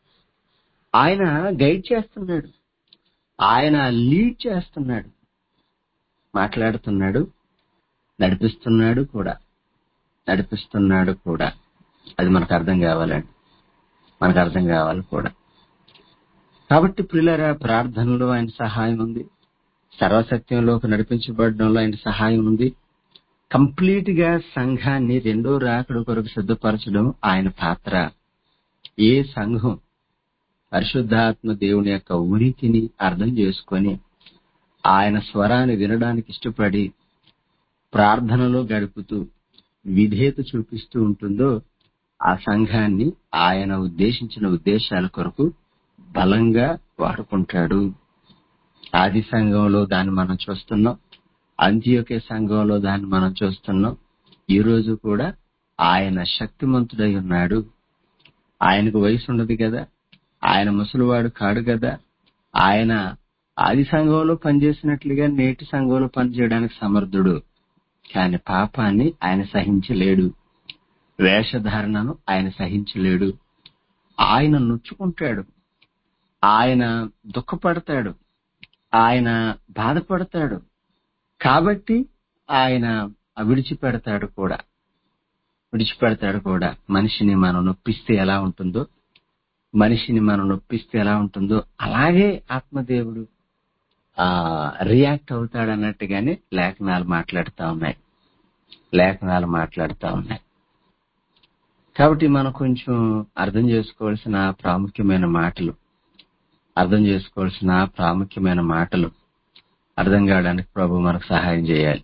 ఆయన గైడ్ చేస్తున్నాడు ఆయన లీడ్ చేస్తున్నాడు మాట్లాడుతున్నాడు నడిపిస్తున్నాడు కూడా నడిపిస్తున్నాడు కూడా అది మనకు అర్థం కావాలండి మనకు అర్థం కావాలి కూడా కాబట్టి ప్రిలరా ప్రార్థనలో ఆయన సహాయం ఉంది సర్వసత్యంలోకి నడిపించబడడంలో ఆయన సహాయం ఉంది కంప్లీట్ గా సంఘాన్ని రెండో రాకడు కొరకు సిద్ధపరచడం ఆయన పాత్ర ఏ సంఘం పరిశుద్ధాత్మ దేవుని యొక్క ఉనికిని అర్థం చేసుకొని ఆయన స్వరాన్ని వినడానికి ఇష్టపడి ప్రార్థనలో గడుపుతూ విధేయత చూపిస్తూ ఉంటుందో ఆ సంఘాన్ని ఆయన ఉద్దేశించిన ఉద్దేశాల కొరకు బలంగా వాడుకుంటాడు ఆది సంఘంలో దాన్ని మనం చూస్తున్నాం అంత్యోకే సంఘంలో దాన్ని మనం చూస్తున్నాం ఈ రోజు కూడా ఆయన శక్తిమంతుడై ఉన్నాడు ఆయనకు వయసు ఉండదు కదా ఆయన ముసలివాడు కాడు కదా ఆయన ఆది సంఘంలో పనిచేసినట్లుగా నేటి సంఘంలో పనిచేయడానికి సమర్థుడు కాని పాపాన్ని ఆయన సహించలేడు వేషధారణను ఆయన సహించలేడు ఆయన నొచ్చుకుంటాడు ఆయన దుఃఖపడతాడు ఆయన బాధపడతాడు కాబట్టి ఆయన విడిచిపెడతాడు కూడా విడిచిపెడతాడు కూడా మనిషిని మనం నొప్పిస్తే ఎలా ఉంటుందో మనిషిని మనం నొప్పిస్తే ఎలా ఉంటుందో అలాగే ఆత్మదేవుడు ఆ రియాక్ట్ అవుతాడు అన్నట్టుగానే లేఖనాలు మాట్లాడుతా ఉన్నాయి లేఖనాలు మాట్లాడుతా ఉన్నాయి కాబట్టి మనం కొంచెం అర్థం చేసుకోవాల్సిన ప్రాముఖ్యమైన మాటలు అర్థం చేసుకోవాల్సిన ప్రాముఖ్యమైన మాటలు అర్థం కావడానికి ప్రభు మనకు సహాయం చేయాలి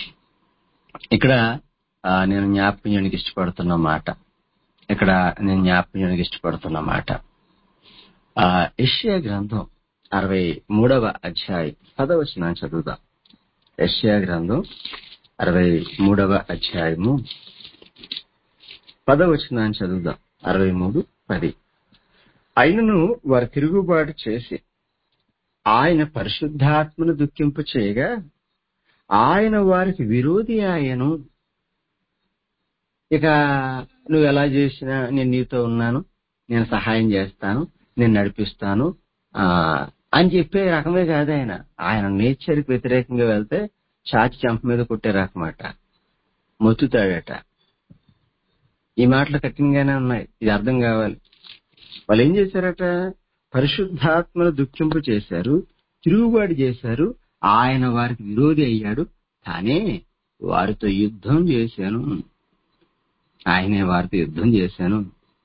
ఇక్కడ ఆ, నేను జ్ఞాపకం చేయడానికి ఇష్టపడుతున్న మాట ఇక్కడ నేను జ్ఞాపకం చేయడానికి ఇష్టపడుతున్న మాట ఆ యెషయా గ్రంథం అరవై మూడవ అధ్యాయం పదవచనాన్ని చదువుదాం యెషయా గ్రంథం అరవై మూడవ అధ్యాయము పదవచనాన్ని చదువుదాం అరవై మూడు పది అయినను వారు తిరుగుబాటు చేసి ఆయన పరిశుద్ధాత్మను దుఃఖింపు చేయగా ఆయన వారికి విరోధి ఆయను ఇక నువ్వు ఎలా చేసినా నేను నీతో ఉన్నాను నేను సహాయం చేస్తాను నేను నడిపిస్తాను ఆ అని చెప్పే రకమే కాదు ఆయన ఆయన నేచర్కి వ్యతిరేకంగా వెళ్తే చాచి చంప మీద కొట్టే రకమాట మొత్తుతాడట ఈ మాటలు కఠినంగానే ఉన్నాయి ఇది అర్థం కావాలి వాళ్ళు ఏం చేశారట పరిశుద్ధాత్మను దుఃఖింపు చేశారు తిరుగుబాటు చేశారు ఆయన వారికి విరోధి అయ్యాడు కానీ వారితో యుద్ధం చేశాను ఆయనే వారితో యుద్ధం చేశాను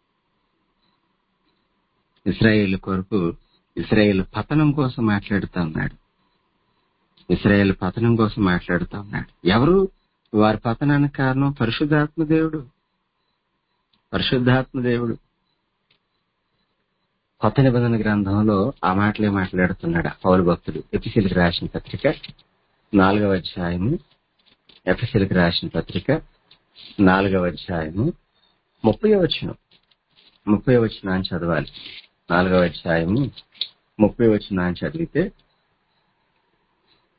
ఇస్రాయేల్ కొరకు ఇస్రాయేల్ పతనం కోసం మాట్లాడుతూ ఉన్నాడు ఇస్రాయేల్ పతనం కోసం మాట్లాడుతూ ఉన్నాడు ఎవరు వారి పతనానికి కారణం పరిశుద్ధాత్మ దేవుడు పరిశుద్ధాత్మ దేవుడు కొత్త నిబంధన గ్రంథంలో ఆ మాటలే మాట్లాడుతున్నాడు పౌరు భక్తుడు ఎపిసిల్కి రాసిన పత్రిక నాలుగవ అధ్యాయము ఎపిసిల్కి రాసిన పత్రిక నాలుగవ అధ్యాయము ముప్పై వచనం ముప్పై వచనాన్ని చదవాలి నాలుగవ అధ్యాయము ముప్పై వచనాన్ని చదివితే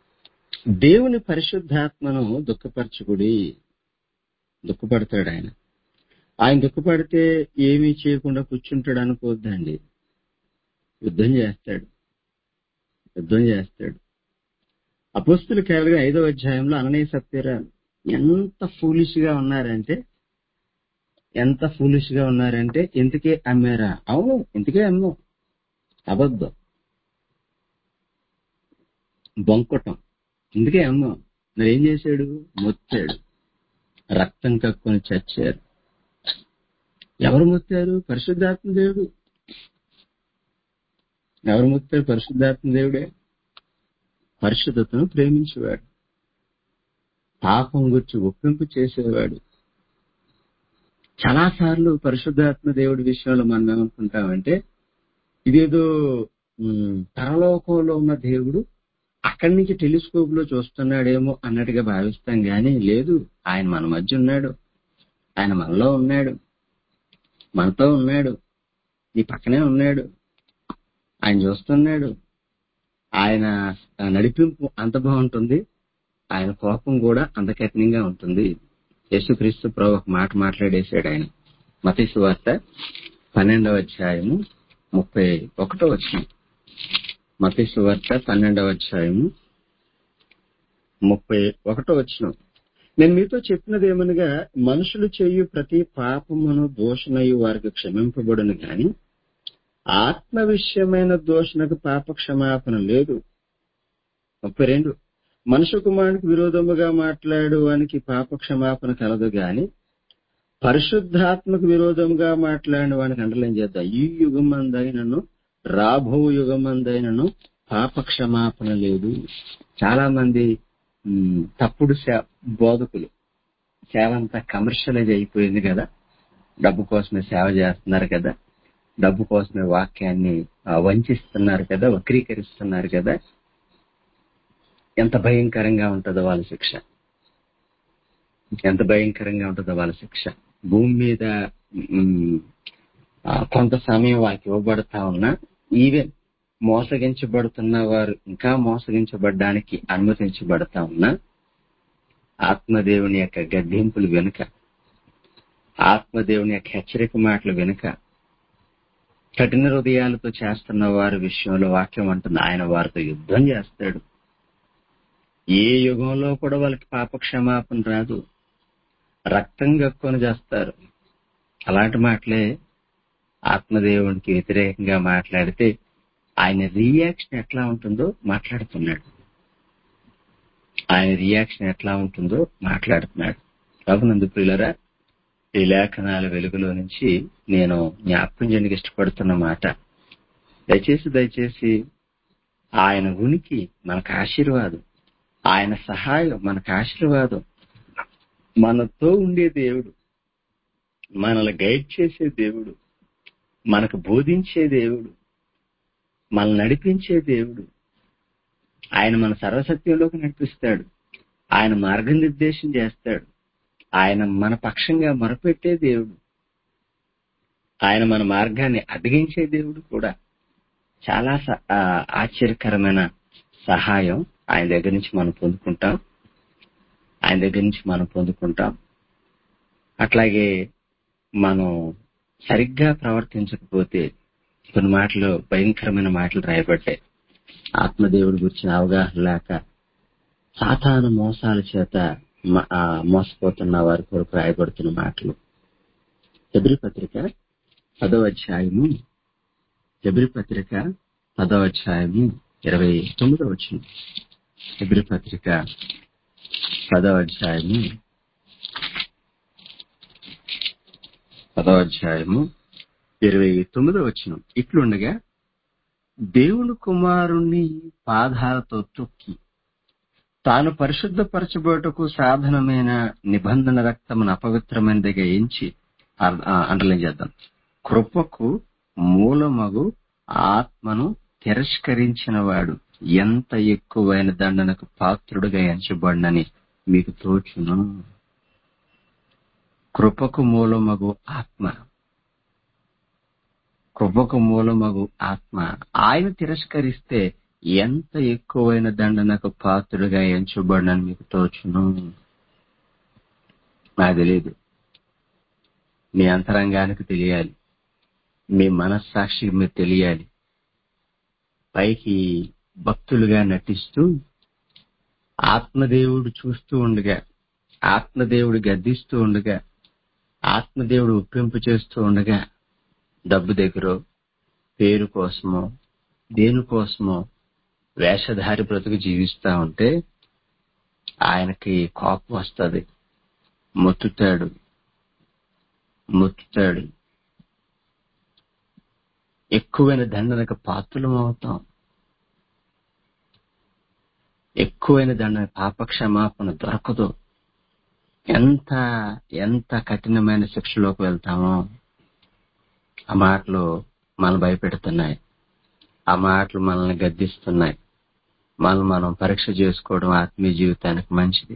దేవుని పరిశుద్ధాత్మను దుఃఖపరచుకుడి దుఃఖపడతాడు ఆయన ఆయన దుఃఖపడితే ఏమీ చేయకుండా కూర్చుంటాడు అనుకోవద్దండి యుద్ధం చేస్తాడు యుద్ధం చేస్తాడు అపోస్తుల కేవలం ఐదో అధ్యాయంలో అననీయ సత్యరాలు ఎంత ఫూలిష్ గా ఉన్నారంటే ఎంత ఫూలిష్ గా ఉన్నారంటే ఇంతకే అమ్మారా అవును ఇంతకే అమ్మాం అబద్ధం బొంకటం ఇందుకే అమ్మాం మరి ఏం చేశాడు మొత్తాడు రక్తం కక్కుని చచ్చారు ఎవరు మొత్తారు పరిశుద్ధాత్మ దేవుడు ఎవరు మొత్తారు పరిశుద్ధాత్మ దేవుడే పరిశుద్ధతను ప్రేమించేవాడు పాపం గురించి ఒప్పింపు చేసేవాడు చాలా సార్లు పరిశుద్ధాత్మ దేవుడి విషయంలో మనం ఏమనుకుంటామంటే ఇదేదో ఉమ్, పరలోకంలో ఉన్న దేవుడు అక్కడి నుంచి టెలిస్కోప్ లో చూస్తున్నాడేమో అన్నట్టుగా భావిస్తాం గానీ లేదు ఆయన మన మధ్య ఉన్నాడు ఆయన మనలో ఉన్నాడు మనతో ఉన్నాడు నీ పక్కనే ఉన్నాడు ఆయన చూస్తున్నాడు ఆయన నడిపింపు అంత బాగుంటుంది ఆయన కోపం కూడా అంత కఠినంగా ఉంటుంది యేసుక్రీస్తు ప్రభు ఒక మాట మాట్లాడేశాడు ఆయన మతీసు వార్త పన్నెండవ అధ్యాయము ముప్పై ఒకటో వచ్చిన మతీసు వార్త పన్నెండవ అధ్యాయము ముప్పై ఒకటో వచ్చిన నేను మీతో చెప్పినది ఏమనగా మనుషులు చేయు ప్రతి పాపమును దోషణయు వారికి క్షమింపబడును గాని ఆత్మ విషయమైన దోషణకు పాప క్షమాపణ లేదు ముప్పై రెండు మనుషు కుమారునికి విరోధముగా మాట్లాడు వానికి పాప క్షమాపణ కలదు గాని పరిశుద్ధాత్మకు విరోధంగా మాట్లాడిన వానికి అండలేం చేద్దాం ఈ యుగమందైనను రాబో యుగమందైనను పాప క్షమాపణ లేదు చాలా మంది ఉమ్, తప్పుడు సే- బోధకులు సేవ అంతా కమర్షియలైజ్ అయిపోయింది కదా డబ్బు కోసమే సేవ చేస్తున్నారు కదా డబ్బు కోసమే వాక్యాన్ని ఆ, వంచిస్తున్నారు కదా వక్రీకరిస్తున్నారు కదా ఎంత భయంకరంగా ఉంటుందో వాళ్ళ శిక్ష ఎంత భయంకరంగా ఉంటుందో వాళ్ళ శిక్ష భూమి మీద ఉమ్, ఆ, కొంత సమయం వారికి ఇవ్వబడతా ఉన్నా ఈవెన్ మోసగించబడుతున్న వారు ఇంకా మోసగించబడడానికి అనుమతించబడతా ఉన్నా ఆత్మదేవుని యొక్క గద్దింపులు వెనుక ఆత్మదేవుని యొక్క హెచ్చరిక మాటలు వెనుక కఠిన హృదయాలతో చేస్తున్న వారి విషయంలో వాక్యం అంటుంది ఆయన వారితో యుద్ధం చేస్తాడు ఏ యుగంలో కూడా వాళ్ళకి పాప క్షమాపణ రాదు రక్తం గక్కుని చేస్తారు అలాంటి మాటలే ఆత్మదేవునికి వ్యతిరేకంగా మాట్లాడితే ఆయన రియాక్షన్ ఎట్లా ఉంటుందో మాట్లాడుతున్నాడు ఆయన రియాక్షన్ ఎట్లా ఉంటుందో మాట్లాడుతున్నాడు ప్రభునందు ప్రియులరా ఈ లేఖనాల వెలుగులో నుంచి నేను జ్ఞాపకం చేయడానికి ఇష్టపడుతున్న మాట దయచేసి దయచేసి ఆయన ఉనికి మనకు ఆశీర్వాదం ఆయన సహాయం మనకు ఆశీర్వాదం మనతో ఉండే దేవుడు మనల్ని గైడ్ చేసే దేవుడు మనకు బోధించే దేవుడు మనల్ని నడిపించే దేవుడు ఆయన మన సర్వసత్యంలోకి నడిపిస్తాడు ఆయన మార్గనిర్దేశం చేస్తాడు ఆయన మన పక్షంగా మొరపెట్టే దేవుడు ఆయన మన మార్గాన్ని అడ్డగించే దేవుడు కూడా చాలా స- ఆ, ఆశ్చర్యకరమైన సహాయం ఆయన దగ్గర నుంచి మనం పొందుకుంటాం ఆయన దగ్గర నుంచి మనం పొందుకుంటాం అట్లాగే మనం సరిగ్గా ప్రవర్తించకపోతే కొన్ని మాటలు భయంకరమైన మాటలు రాయబడ్డాయి ఆత్మదేవుడి గురించిన అవగాహన లేక సాతాను మోసాల చేత మ- ఆ, మోసపోతున్న వారి కొరకు రాయబడుతున్న మాటలు ఎబ్రి పత్రిక పదవ అధ్యాయము ఎబ్రి పత్రిక పదవ అధ్యాయము ఇరవై తొమ్మిదవ వచ్చిన ఎబ్రి పత్రిక పదవ అధ్యాయము పదవ అధ్యాయము ఇరవై తొమ్మిదవ వచ్చిన ఇట్లుండగా దేవుని కుమారుణ్ణి పాదాలతో తొక్కి తాను పరిశుద్ధపరచబోటకు సాధనమైన నిబంధన రక్తమును అపవిత్రమైనదిగా ఎంచి అండర్లైన్ చేద్దాం కృపకు మూలమగు ఆత్మను తిరస్కరించిన వాడు ఎంత ఎక్కువైన దండనకు పాత్రుడుగా ఎంచబడినని మీకు తోచును కృపకు మూలమగు ఆత్మ కృపకు మూలమగు ఆత్మ ఆయన తిరస్కరిస్తే ఎంత ఎక్కువైన దండనకు పాత్రుడిగా ఎంచబడినని మీకు తోచును నాకు తెలియదు మీ అంతరంగానికి తెలియాలి మీ మనస్సాక్షికి మీరు తెలియాలి పైకి భక్తులుగా నటిస్తూ ఆత్మదేవుడు చూస్తూ ఉండగా ఆత్మదేవుడు గద్దిస్తూ ఉండగా ఆత్మదేవుడు ఒప్పింపు చేస్తూ ఉండగా డబ్బు దగ్గర పేరు కోసమో దేనికోసమో వేషధారి బ్రతుకు జీవిస్తా ఉంటే ఆయనకి కోపం వస్తుంది మొత్తుతాడు మొత్తుతాడు ఎక్కువైన దండనకు పాత్రలం అవుతాం ఎక్కువైన దండన పాప క్షమాపణ దొరకదు ఎంత ఎంత కఠినమైన శిక్షలోకి వెళ్తామో ఆ మాటలు మన భయపెడుతున్నాయి ఆ మాటలు మనల్ని గద్దిస్తున్నాయి మనం మనం పరీక్ష చేసుకోవడం ఆత్మీయ జీవితానికి మంచిది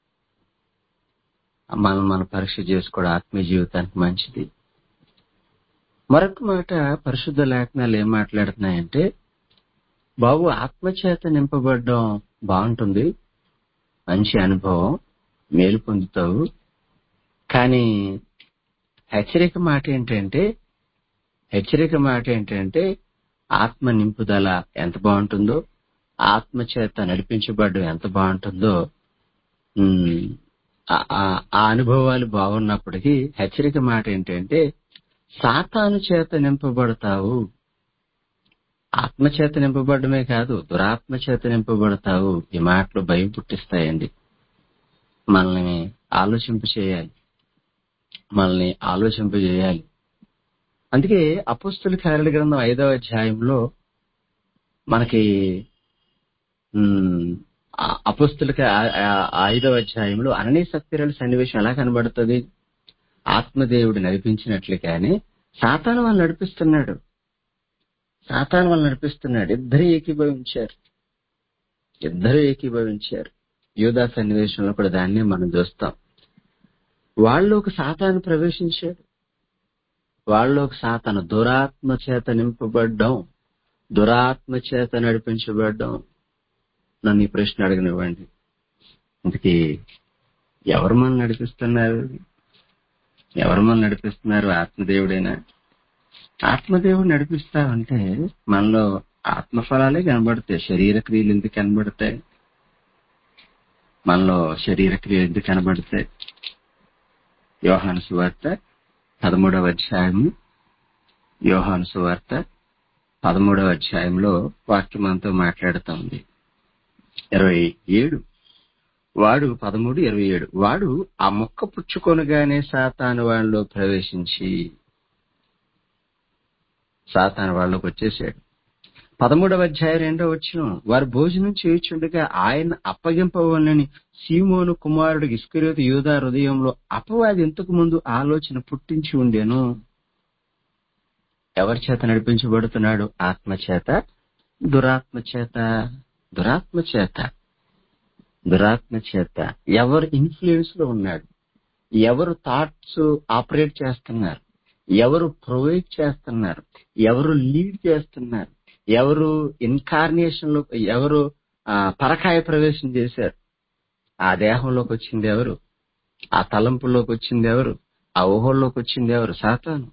మనం మనం పరీక్ష చేసుకోవడం ఆత్మీయ జీవితానికి మంచిది మరొక మాట పరిశుద్ధ లేఖనాలు ఏం మాట్లాడుతున్నాయంటే బాబు ఆత్మచేత నింపబడడం బాగుంటుంది మంచి అనుభవం మేలు పొందుతావు కానీ హెచ్చరిక మాట ఏంటంటే హెచ్చరిక మాట ఏంటంటే ఆత్మ నింపుదల ఎంత బాగుంటుందో ఆత్మ చేత నడిపించబడడం ఎంత బాగుంటుందో ఉమ్, ఆ- ఆ- ఆ అనుభవాలు బాగున్నప్పటికీ హెచ్చరిక మాట ఏంటంటే సాతాను చేత నింపబడతావు ఆత్మ చేత నింపబడమే కాదు దురాత్మ చేత నింపబడతావు ఈ మాటలు భయం పుట్టిస్తాయండి మనల్ని ఆలోచింప చేయాలి మనల్ని ఆలోచింప చేయాలి అందుకే అపుస్తుల కార్యాల గ్రంథం ఐదవ అధ్యాయంలో మనకి ఉమ్, ఆ అపుస్తులకి ఆ- ఆ- ఆ ఐదవ అధ్యాయంలో అననీ సత్యరాల సన్నివేశం ఎలా కనబడుతుంది ఆత్మదేవుడు నడిపించినట్లుగానే సాతాను వాళ్ళు నడిపిస్తున్నాడు సాతాను వాళ్ళు నడిపిస్తున్నాడు ఇద్దరు ఏకీభవించారు ఇద్దరు ఏకీభవించారు యూదా సన్నివేశంలో కూడా దాన్నే మనం చూస్తాం వాళ్ళు ఒక సాతాను ప్రవేశించాడు వాళ్ళు ఒక సాతాను దురాత్మ చేత నింపబడ్డం దురాత్మ చేత నడిపించబడ్డం నన్ను ఈ ప్రశ్న అడగనివ్వండి ఇంతకీ ఎవరు మనం నడిపిస్తున్నారు ఎవరు మనం నడిపిస్తున్నారు ఆత్మదేవుడేనా ఆత్మదేవుడు నడిపిస్తా ఉంటే మనలో ఆత్మఫలాలే కనబడతాయి శరీర క్రియలు ఎందుకు కనబడతాయి మనలో శరీర క్రియలు ఎందుకు కనబడతాయి యోహాను సువార్త పదమూడవ అధ్యాయము యోహాను సువార్త పదమూడవ అధ్యాయంలో వాక్యం అంతా మాట్లాడుతూ ఉంది ఇరవై ఏడు వాడు పదమూడు ఇరవై ఏడు వాడు ఆ మొక్క పుచ్చుకొనగానే సాతాను వాళ్ళలో ప్రవేశించి సాతాను వాళ్ళలోకి వచ్చేసాడు పదమూడవ అధ్యాయం రెండో వచ్చిన వారు భోజనం చేయుచుండగా ఆయన అప్పగింపవలని సీమోను కుమారుడు ఇస్కరియోతు యూదా హృదయంలో అపవాది ఇంతకు ముందు ఆలోచన పుట్టించి ఉండేను ఎవరి చేత నడిపించబడుతున్నాడు ఆత్మ చేత దురాత్మ చేత దురాత్మ చేత దురాత్మ చేత ఎవరు ఇన్ఫ్లుయెన్స్ లో ఉన్నాడు ఎవరు థాట్స్ ఆపరేట్ చేస్తున్నారు ఎవరు ప్రొవైడ్ చేస్తున్నారు ఎవరు లీడ్ చేస్తున్నారు ఎవరు ఇన్కార్నేషన్ లో ఎవరు ఆ, పరకాయ ప్రవేశం చేశారు ఆ దేహంలోకి వచ్చింది ఎవరు ఆ తలంపులోకి వచ్చింది ఎవరు ఆ ఊహల్లోకి వచ్చింది ఎవరు సాతాను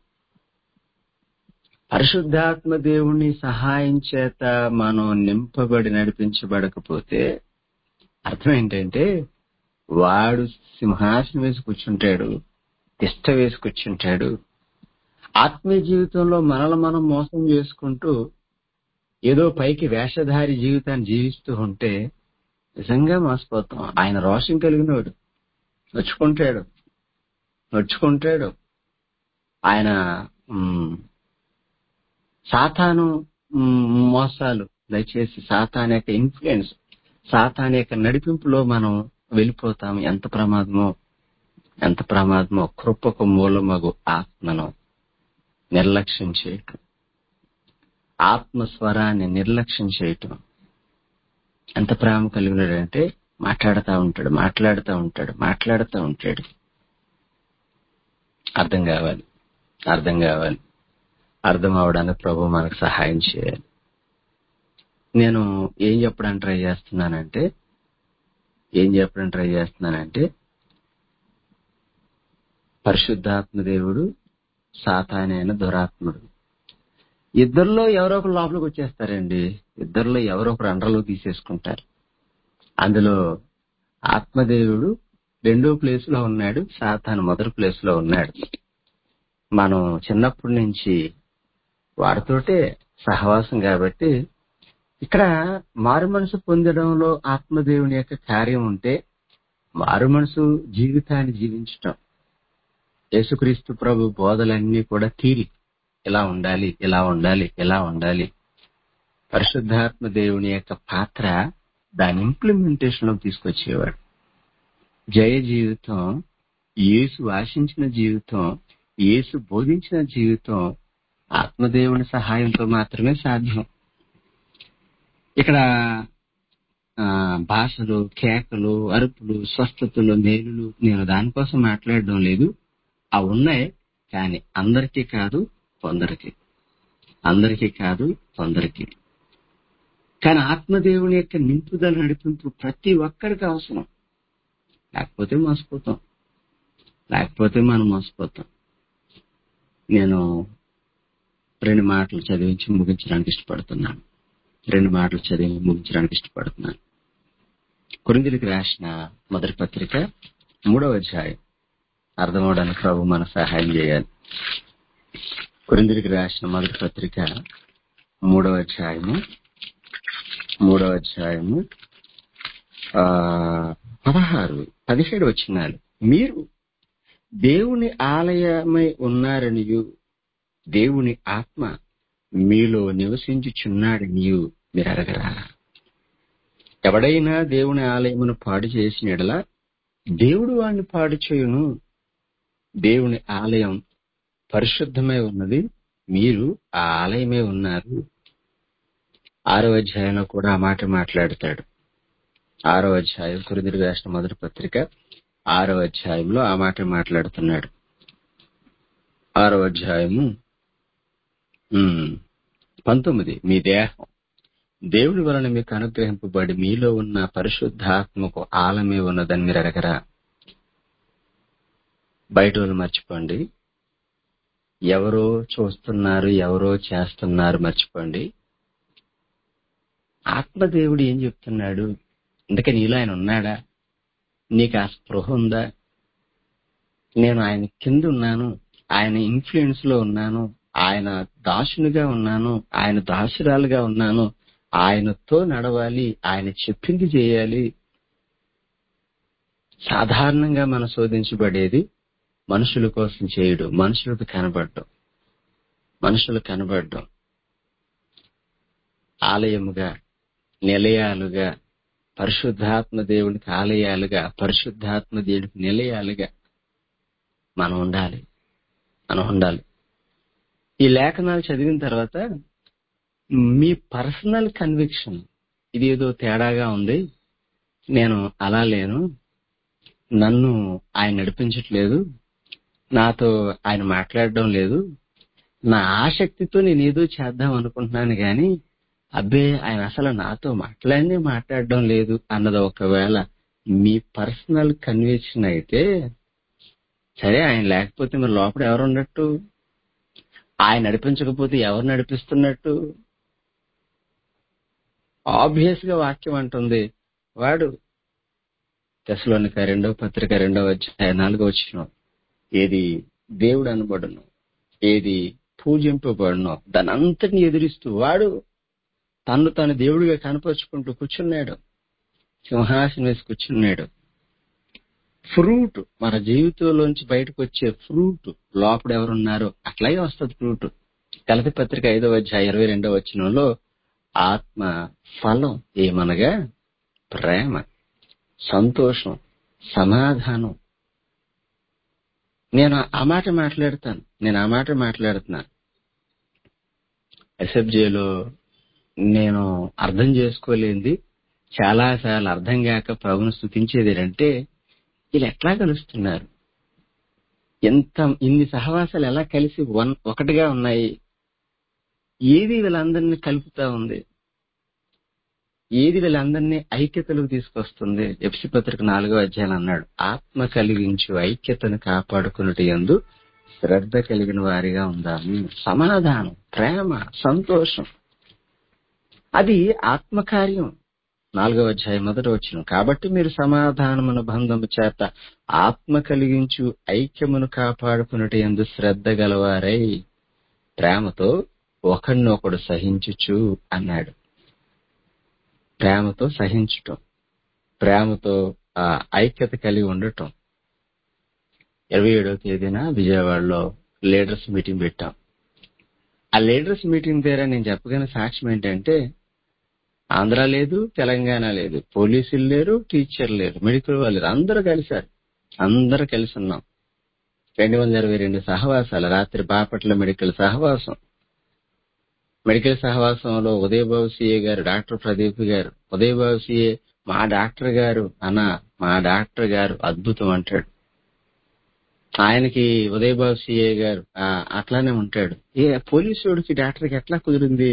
పరిశుద్ధాత్మ దేవుని సహాయం చేత మనం నింపబడి నడిపించబడకపోతే అర్థం ఏంటంటే వాడు సింహాసనం వేసి కూర్చుంటాడు తిష్ట వేసి కూర్చుంటాడు ఆత్మీయ జీవితంలో మనల్ని మనం మోసం చేసుకుంటూ ఏదో పైకి వేషధారి జీవితాన్ని జీవిస్తూ ఉంటే నిజంగా మోసపోతాం ఆయన రోషం కలిగినోడు నొచ్చుకుంటాడు నొచ్చుకుంటాడు ఆయన మ్, సాతాను మ్, మోసాలు దయచేసి సాతాన్ యొక్క ఇన్ఫ్లుయెన్స్ సాతాన్ యొక్క నడిపింపులో మనం వెళ్ళిపోతాం ఎంత ప్రమాదమో ఎంత ప్రమాదమో కృపకు మూలమగు ఆత్మను నిర్లక్ష్యం చేయటం ఆత్మ స్వరాన్ని నిర్లక్ష్యం చేయటం ఎంత ప్రేమ కలిగినాడంటే మాట్లాడుతూ ఉంటాడు మాట్లాడుతూ ఉంటాడు మాట్లాడుతూ ఉంటాడు అర్థం కావాలి అర్థం కావాలి అర్థం అవడానికి ప్రభు మనకు సహాయం చేయాలి నేను ఏం చెప్పడానికి ట్రై చేస్తున్నానంటే ఏం చెప్పడానికి ట్రై చేస్తున్నానంటే పరిశుద్ధాత్మ దేవుడు సాతానైన దురాత్ముడు ఇద్దరిలో ఎవరో ఒకరు లోపలికి వచ్చేస్తారండి ఇద్దరిలో ఎవరో ఒకరు అండర్లో తీసేసుకుంటారు అందులో ఆత్మదేవుడు రెండో ప్లేస్ లో ఉన్నాడు సాతాను మొదటి ప్లేస్ లో ఉన్నాడు మనం చిన్నప్పటి నుంచి వారితోటే సహవాసం కాబట్టి ఇక్కడ మారు మనసు పొందడంలో ఆత్మదేవుని యొక్క కార్యం ఉంటే మారు మనసు జీవితాన్ని జీవించటం యేసుక్రీస్తు ప్రభు బోధలన్నీ కూడా తీరి ఇలా ఉండాలి ఇలా ఉండాలి ఇలా ఉండాలి పరిశుద్ధాత్మ దేవుని యొక్క పాత్ర దాని ఇంప్లిమెంటేషన్ లో తీసుకొచ్చేవాడు జయ జీవితం యేసు ఆశించిన జీవితం యేసు బోధించిన జీవితం ఆత్మదేవుని సహాయంతో మాత్రమే సాధ్యం ఇక్కడ ఆ, భాషలు కేకలు అరుపులు స్వస్థతలు మేలులు నేను దానికోసం మాట్లాడడం లేదు అవి ఉన్నాయి కానీ అందరికీ కాదు కొందరికి అందరికీ కాదు కొందరికి కానీ ఆత్మదేవుని యొక్క నింపుదల నడిపింపు ప్రతి ఒక్కరికి అవసరం లేకపోతే మోసపోతాం లేకపోతే మనం మోసపోతాం నేను రెండు మాటలు చదివించి ముగించడానికి ఇష్టపడుతున్నాను రెండు మాటలు చదివి ముగించడానికి ఇష్టపడుతున్నాను కొరిందులకు రాసిన మొదటి పత్రిక మూడవ అధ్యాయం అర్థమవడానికి ప్రభు మన సహాయం చేయాలి కొరిందులకు రాసిన మొదటి పత్రిక మూడవ అధ్యాయము మూడవ అధ్యాయము ఆ పదహారు పదిహేడు వచ్చినాలు మీరు దేవుని ఆలయమై ఉన్నారనియు దేవుని ఆత్మ మీలో నివసించుచున్నాడనియు మీరు అడగరా ఎవడైనా దేవుని ఆలయమును పాడు చేసిన యెడల దేవుడు వాడిని పాడు చేయును దేవుని ఆలయం పరిశుద్ధమై ఉన్నది మీరు ఆ ఆలయమే ఉన్నారు ఆరో అధ్యాయంలో కూడా ఆ మాట మాట్లాడతాడు ఆరో అధ్యాయం కురిదిరి రాసిన మొదటి పత్రిక ఆరో అధ్యాయంలో ఆ మాట మాట్లాడుతున్నాడు ఆరో అధ్యాయము ఉమ్, పంతొమ్మిది మీ దేహం దేవుని వలన మీకు అనుగ్రహింపబడి మీలో ఉన్న పరిశుద్ధాత్మకు ఆలమే ఉన్నదని మీరు అడగరా బయట వాళ్ళు మర్చిపోండి ఎవరో చూస్తున్నారు ఎవరో చేస్తున్నారు మర్చిపోండి ఆత్మదేవుడు ఏం చెప్తున్నాడు అందుకే నీలో ఆయన ఉన్నాడా నీకు ఆ స్పృహ ఉందా నేను ఆయన కింద ఉన్నాను ఆయన ఇన్ఫ్లుయెన్స్ లో ఉన్నాను ఆయన దాసునిగా ఉన్నాను ఆయన దాసురాలుగా ఉన్నాను ఆయనతో నడవాలి ఆయన చెప్పింది చేయాలి సాధారణంగా మనం శోధించబడేది మనుషుల కోసం చేయడు మనుషులకు కనబడడం మనుషులు కనబడడం ఆలయముగా నిలయాలుగా పరిశుద్ధాత్మ దేవునికి ఆలయాలుగా పరిశుద్ధాత్మ దేవునికి నిలయాలుగా మనం ఉండాలి మనం ఉండాలి ఈ లేఖనాలు చదివిన తర్వాత మీ పర్సనల్ కన్విక్షన్ ఇది ఏదో తేడాగా ఉంది నేను అలా లేను నన్ను ఆయన నడిపించట్లేదు నాతో ఆయన మాట్లాడడం లేదు నా ఆసక్తితో నేను ఏదో చేద్దాం అనుకుంటున్నాను గాని అబ్బే ఆయన అసలు నాతో మాట్లాడి మాట్లాడడం లేదు అన్నది ఒకవేళ మీ పర్సనల్ కన్విక్షన్ అయితే సరే ఆయన లేకపోతే మరి లోపల ఎవరు ఉన్నట్టు ఆయన నడిపించకపోతే ఎవరు నడిపిస్తున్నట్టు ఆబ్వియస్ గా వాక్యం అంటుంది వాడు దశలోనిక రెండవ పత్రిక రెండవ అధ్యాయ నాలుగో వచ్చిన ఏది దేవుడు అనబడును ఏది పూజింపబడునో దాని అంతటిని ఎదిరిస్తూ వాడు తన్ను తను దేవుడిగా కనపరుచుకుంటూ కూర్చున్నాడు సింహాసనం వేసి కూర్చున్నాడు ఫ్రూట్ మన జీవితంలోంచి బయటకు వచ్చే ఫ్రూట్ లోపల ఎవరున్నారో అట్లాగే వస్తుంది ఫ్రూట్ కలతి పత్రిక ఐదవ అధ్యాయ ఇరవై రెండవ వచనంలో ఆత్మ ఫలం ఏమనగా ప్రేమ సంతోషం సమాధానం నేను ఆ మాట మాట్లాడతాను నేను ఆ మాట మాట్లాడుతున్నాను ఎస్ఎఫ్జేలో నేను అర్థం చేసుకోలేంది చాలా సార్లు అర్థం కాక ప్రభును స్థుతించేది ఏంటంటే వీళ్ళు ఎట్లా కలుస్తున్నారు ఎంత ఇన్ని సహవాసాలు ఎలా కలిసి వన్ ఒకటిగా ఉన్నాయి ఏది వీళ్ళందరినీ కలుపుతా ఉంది ఏది వీళ్ళందరినీ ఐక్యతలకు తీసుకొస్తుంది ఎఫ్సి పత్రిక నాలుగో అధ్యాయం అన్నాడు ఆత్మ కలిగించు ఐక్యతను కాపాడుకున్నట్టు ఎందు శ్రద్ధ కలిగిన వారిగా ఉందాము సమాధానం ప్రేమ సంతోషం అది ఆత్మకార్యం నాలుగవ అధ్యాయం మొదట వచ్చిన కాబట్టి మీరు సమాధానమున బంధము చేత ఆత్మ కలిగించు ఐక్యమును కాపాడుకున్నట్టు ఎందు శ్రద్ధ గలవారై ప్రేమతో ఒకరినొకడు సహించుచు అన్నాడు ప్రేమతో సహించటం ప్రేమతో ఆ ఐక్యత కలిగి ఉండటం ఇరవై ఏడవ తేదీన విజయవాడలో లీడర్స్ మీటింగ్ పెట్టాం ఆ లీడర్స్ మీటింగ్ ద్వారా నేను చెప్పగలిగిన సాక్ష్యం ఏంటంటే ఆంధ్ర లేదు తెలంగాణ లేదు పోలీసులు లేరు టీచర్ లేరు మెడికల్ వాళ్ళు లేరు అందరూ కలిశారు అందరూ కలిసి ఉన్నాం రెండు వందల ఇరవై రెండు సహవాసాలు రాత్రి బాపట్ల మెడికల్ సహవాసం మెడికల్ సహవాసంలో ఉదయబాబు సిఏ గారు డాక్టర్ ప్రదీప్ గారు ఉదయబాబు సిఏ మా డాక్టర్ గారు అన్న మా డాక్టర్ గారు అద్భుతం అంటాడు ఆయనకి ఉదయబాబు సిఏ గారు "ఆ, అట్లానే ఉంటాడు ఏ పోలీసుడికి డాక్టర్కి ఎట్లా కుదిరింది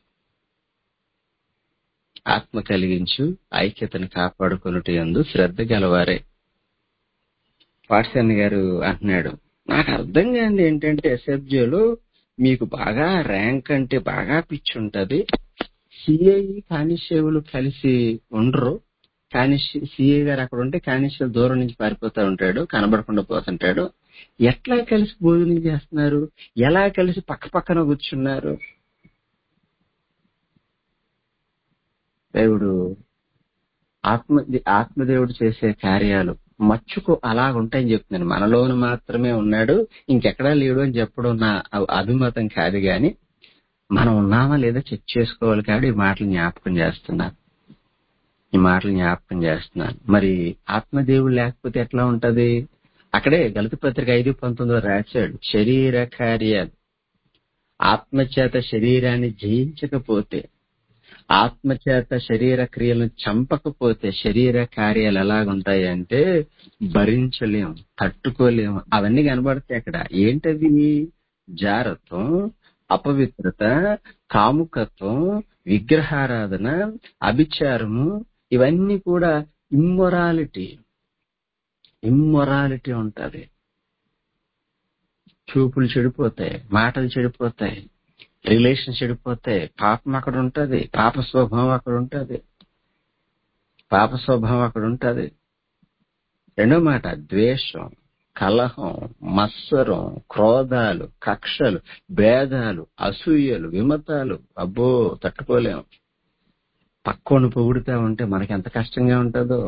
ఆత్మ కలిగించు ఐక్యతను కాపాడుకున్నట్టు ఎందు శ్రద్ధ గలవారే పాట్సన్ గారు అంటున్నాడు నాకు అర్థం కానిది ఏంటంటే ఎస్ఎఫ్జేలో మీకు బాగా ర్యాంక్ అంటే బాగా పిచ్చి ఉంటది సిఐ కానిస్టేబుల్ కలిసి ఉండరు కానీ సిఐ గారు అక్కడ ఉంటే కానిస్టేబుల్ దూరం నుంచి పారిపోతా ఉంటాడు కనబడకుండా పోతుంటాడు ఎట్లా కలిసి భోజనం చేస్తున్నారు ఎలా కలిసి పక్క పక్కన కూర్చున్నారు దేవుడు ఆత్మ ఆత్మదేవుడు చేసే కార్యాలు మచ్చుకు అలాగుంటాయని చెప్తున్నాను మనలోను మాత్రమే ఉన్నాడు ఇంకెక్కడా లేడు అని చెప్పడం నా అ- అభిమతం కాదు గాని మనం ఉన్నామా లేదా చెక్ చేసుకోవాలి కాబట్టి ఈ మాటలు జ్ఞాపకం చేస్తున్నాను ఈ మాటలు జ్ఞాపకం చేస్తున్నాను మరి ఆత్మదేవుడు లేకపోతే ఎట్లా ఉంటది అక్కడే గలత పత్రిక ఐదు పంతొమ్మిదిలో రాశాడు శరీర కార్యాలు ఆత్మచేత శరీరాన్ని జయించకపోతే ఆత్మచేత శరీర క్రియలను చంపకపోతే శరీర కార్యాలు ఎలాగుంటాయి అంటే భరించలేం తట్టుకోలేం అవన్నీ కనబడతాయి అక్కడ ఏంటది జారత్వం అపవిత్రత కాముకత్వం విగ్రహారాధన అభిచారము ఇవన్నీ కూడా ఇమ్మొరాలిటీ ఇమ్మొరాలిటీ ఉంటది చూపులు చెడిపోతాయి మాటలు చెడిపోతాయి రిలేషన్ చెడిపోతాయి పాపం అక్కడ ఉంటది పాప స్వభావం అక్కడ ఉంటది పాప స్వభావం అక్కడ ఉంటది రెండో మాట ద్వేషం కలహం మత్సరం క్రోధాలు కక్షలు భేదాలు అసూయలు విమతాలు అబ్బో తట్టుకోలేం పక్కోను పొగుడుతా ఉంటే మనకి ఎంత కష్టంగా ఉంటుందో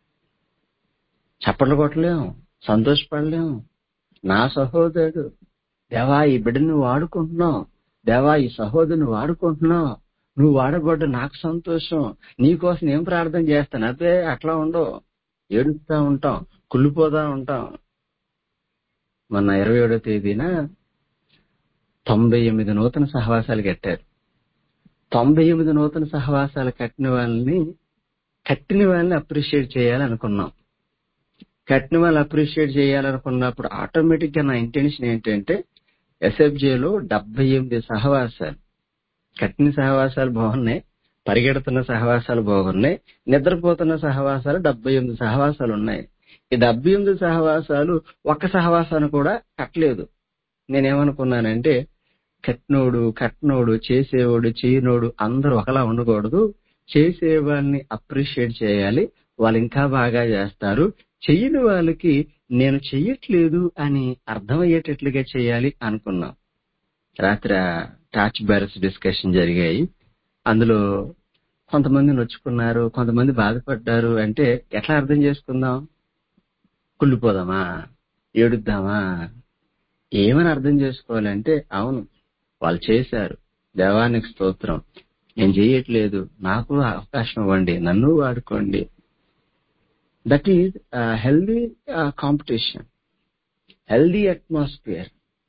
చప్పట్లు కొట్టలేం సంతోషపడలేం నా సహోదరుడు దేవా ఈ బిడ్డను నువ్వు వాడుకుంటున్నావు దేవా ఈ సహోదరుని వాడుకుంటున్నావు నువ్వు వాడబడ్డ నాకు సంతోషం నీకోసం ఏం ప్రార్థన చేస్తాను అదే అట్లా ఉండవు ఏడుస్తా ఉంటాం కుళ్ళిపోతా ఉంటాం మొన్న ఇరవై ఏడో తేదీన తొంభై ఎనిమిది నూతన సహవాసాలు కట్టారు తొంభై ఎనిమిది నూతన సహవాసాలు కట్టిన వాళ్ళని కట్టిన వాళ్ళని అప్రిషియేట్ చేయాలనుకున్నాం కట్టిన వాళ్ళు అప్రిషియేట్ చేయాలనుకున్నప్పుడు ఆటోమేటిక్ గా నా ఇంటెన్షన్ ఏంటంటే ఎస్ఎఫ్జేలో డెబ్బై ఎనిమిది సహవాసాలు కట్టిన సహవాసాలు బాగున్నాయి పరిగెడుతున్న సహవాసాలు బాగున్నాయి నిద్రపోతున్న సహవాసాలు డెబ్బై ఎనిమిది సహవాసాలు ఉన్నాయి ఈ డెబ్బై ఎనిమిది సహవాసాలు ఒక్క సహవాసాన్ని కూడా కట్టలేదు నేనేమనుకున్నానంటే కట్నోడు కట్నోడు చేసేవాడు చేయనోడు అందరూ ఒకలా ఉండకూడదు చేసేవాళ్ళని అప్రిషియేట్ చేయాలి వాళ్ళు ఇంకా బాగా చేస్తారు చెయ్యని వాళ్ళకి నేను చెయ్యట్లేదు అని అర్థమయ్యేటట్లుగా చేయాలి అనుకున్నాం రాత్రి టార్చ్ బ్యారస్ డిస్కషన్ జరిగాయి అందులో కొంతమంది నొచ్చుకున్నారు కొంతమంది బాధపడ్డారు అంటే ఎట్లా అర్థం చేసుకుందాం కుళ్ళిపోదామా ఏడుద్దామా ఏమని అర్థం చేసుకోవాలంటే అవును వాళ్ళు చేశారు దేవానికి స్తోత్రం నేను చేయట్లేదు నాకు అవకాశం ఇవ్వండి నన్ను వాడుకోండి that is healthy competition healthy atmosphere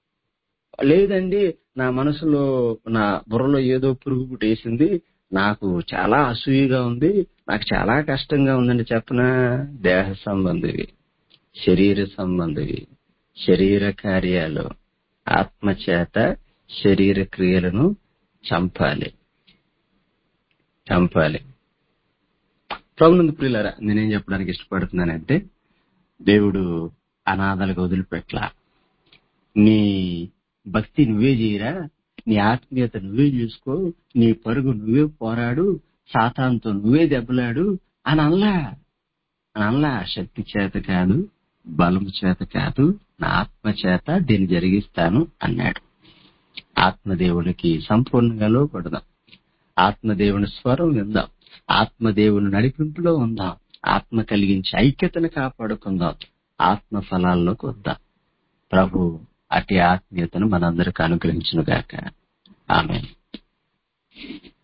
లేదండి నా మనసులో నా బుర్రలో ఏదో పురుగు పుట్టేసింది నాకు చాలా అసూయగా ఉంది నాకు చాలా కష్టంగా ఉందండి చెప్పనా దేహ సంబంధివి శరీర సంబంధివి శరీర కార్యాలు ఆత్మచేత శరీర క్రియలను చంపాలి చంపాలి ప్రభునందు ప్రియులరా నేనేం చెప్పడానికి ఇష్టపడుతున్నానంటే దేవుడు అనాథలకు వదిలిపెట్లా నీ భక్తి నువ్వే చేయరా నీ ఆత్మీయత నువ్వే చూసుకో నీ పరుగు నువ్వే పోరాడు సాతాంతో నువ్వే దెబ్బలాడు అని అనలా అని అనలా శక్తి చేత కాదు బలము చేత కాదు నా ఆత్మ చేత దీన్ని జరిగిస్తాను అన్నాడు ఆత్మదేవునికి సంపూర్ణంగా లోపడదాం ఆత్మదేవుని స్వరం విందాం ఆత్మదేవుని నడిపింపులో ఉందాం ఆత్మ కలిగించే ఐక్యతను కాపాడుకుందాం ఆత్మ ఫలాల్లోకి వద్దాం ప్రభు అటు ఆత్మీయతను మనందరికి అనుగ్రహించును గాక ఆమె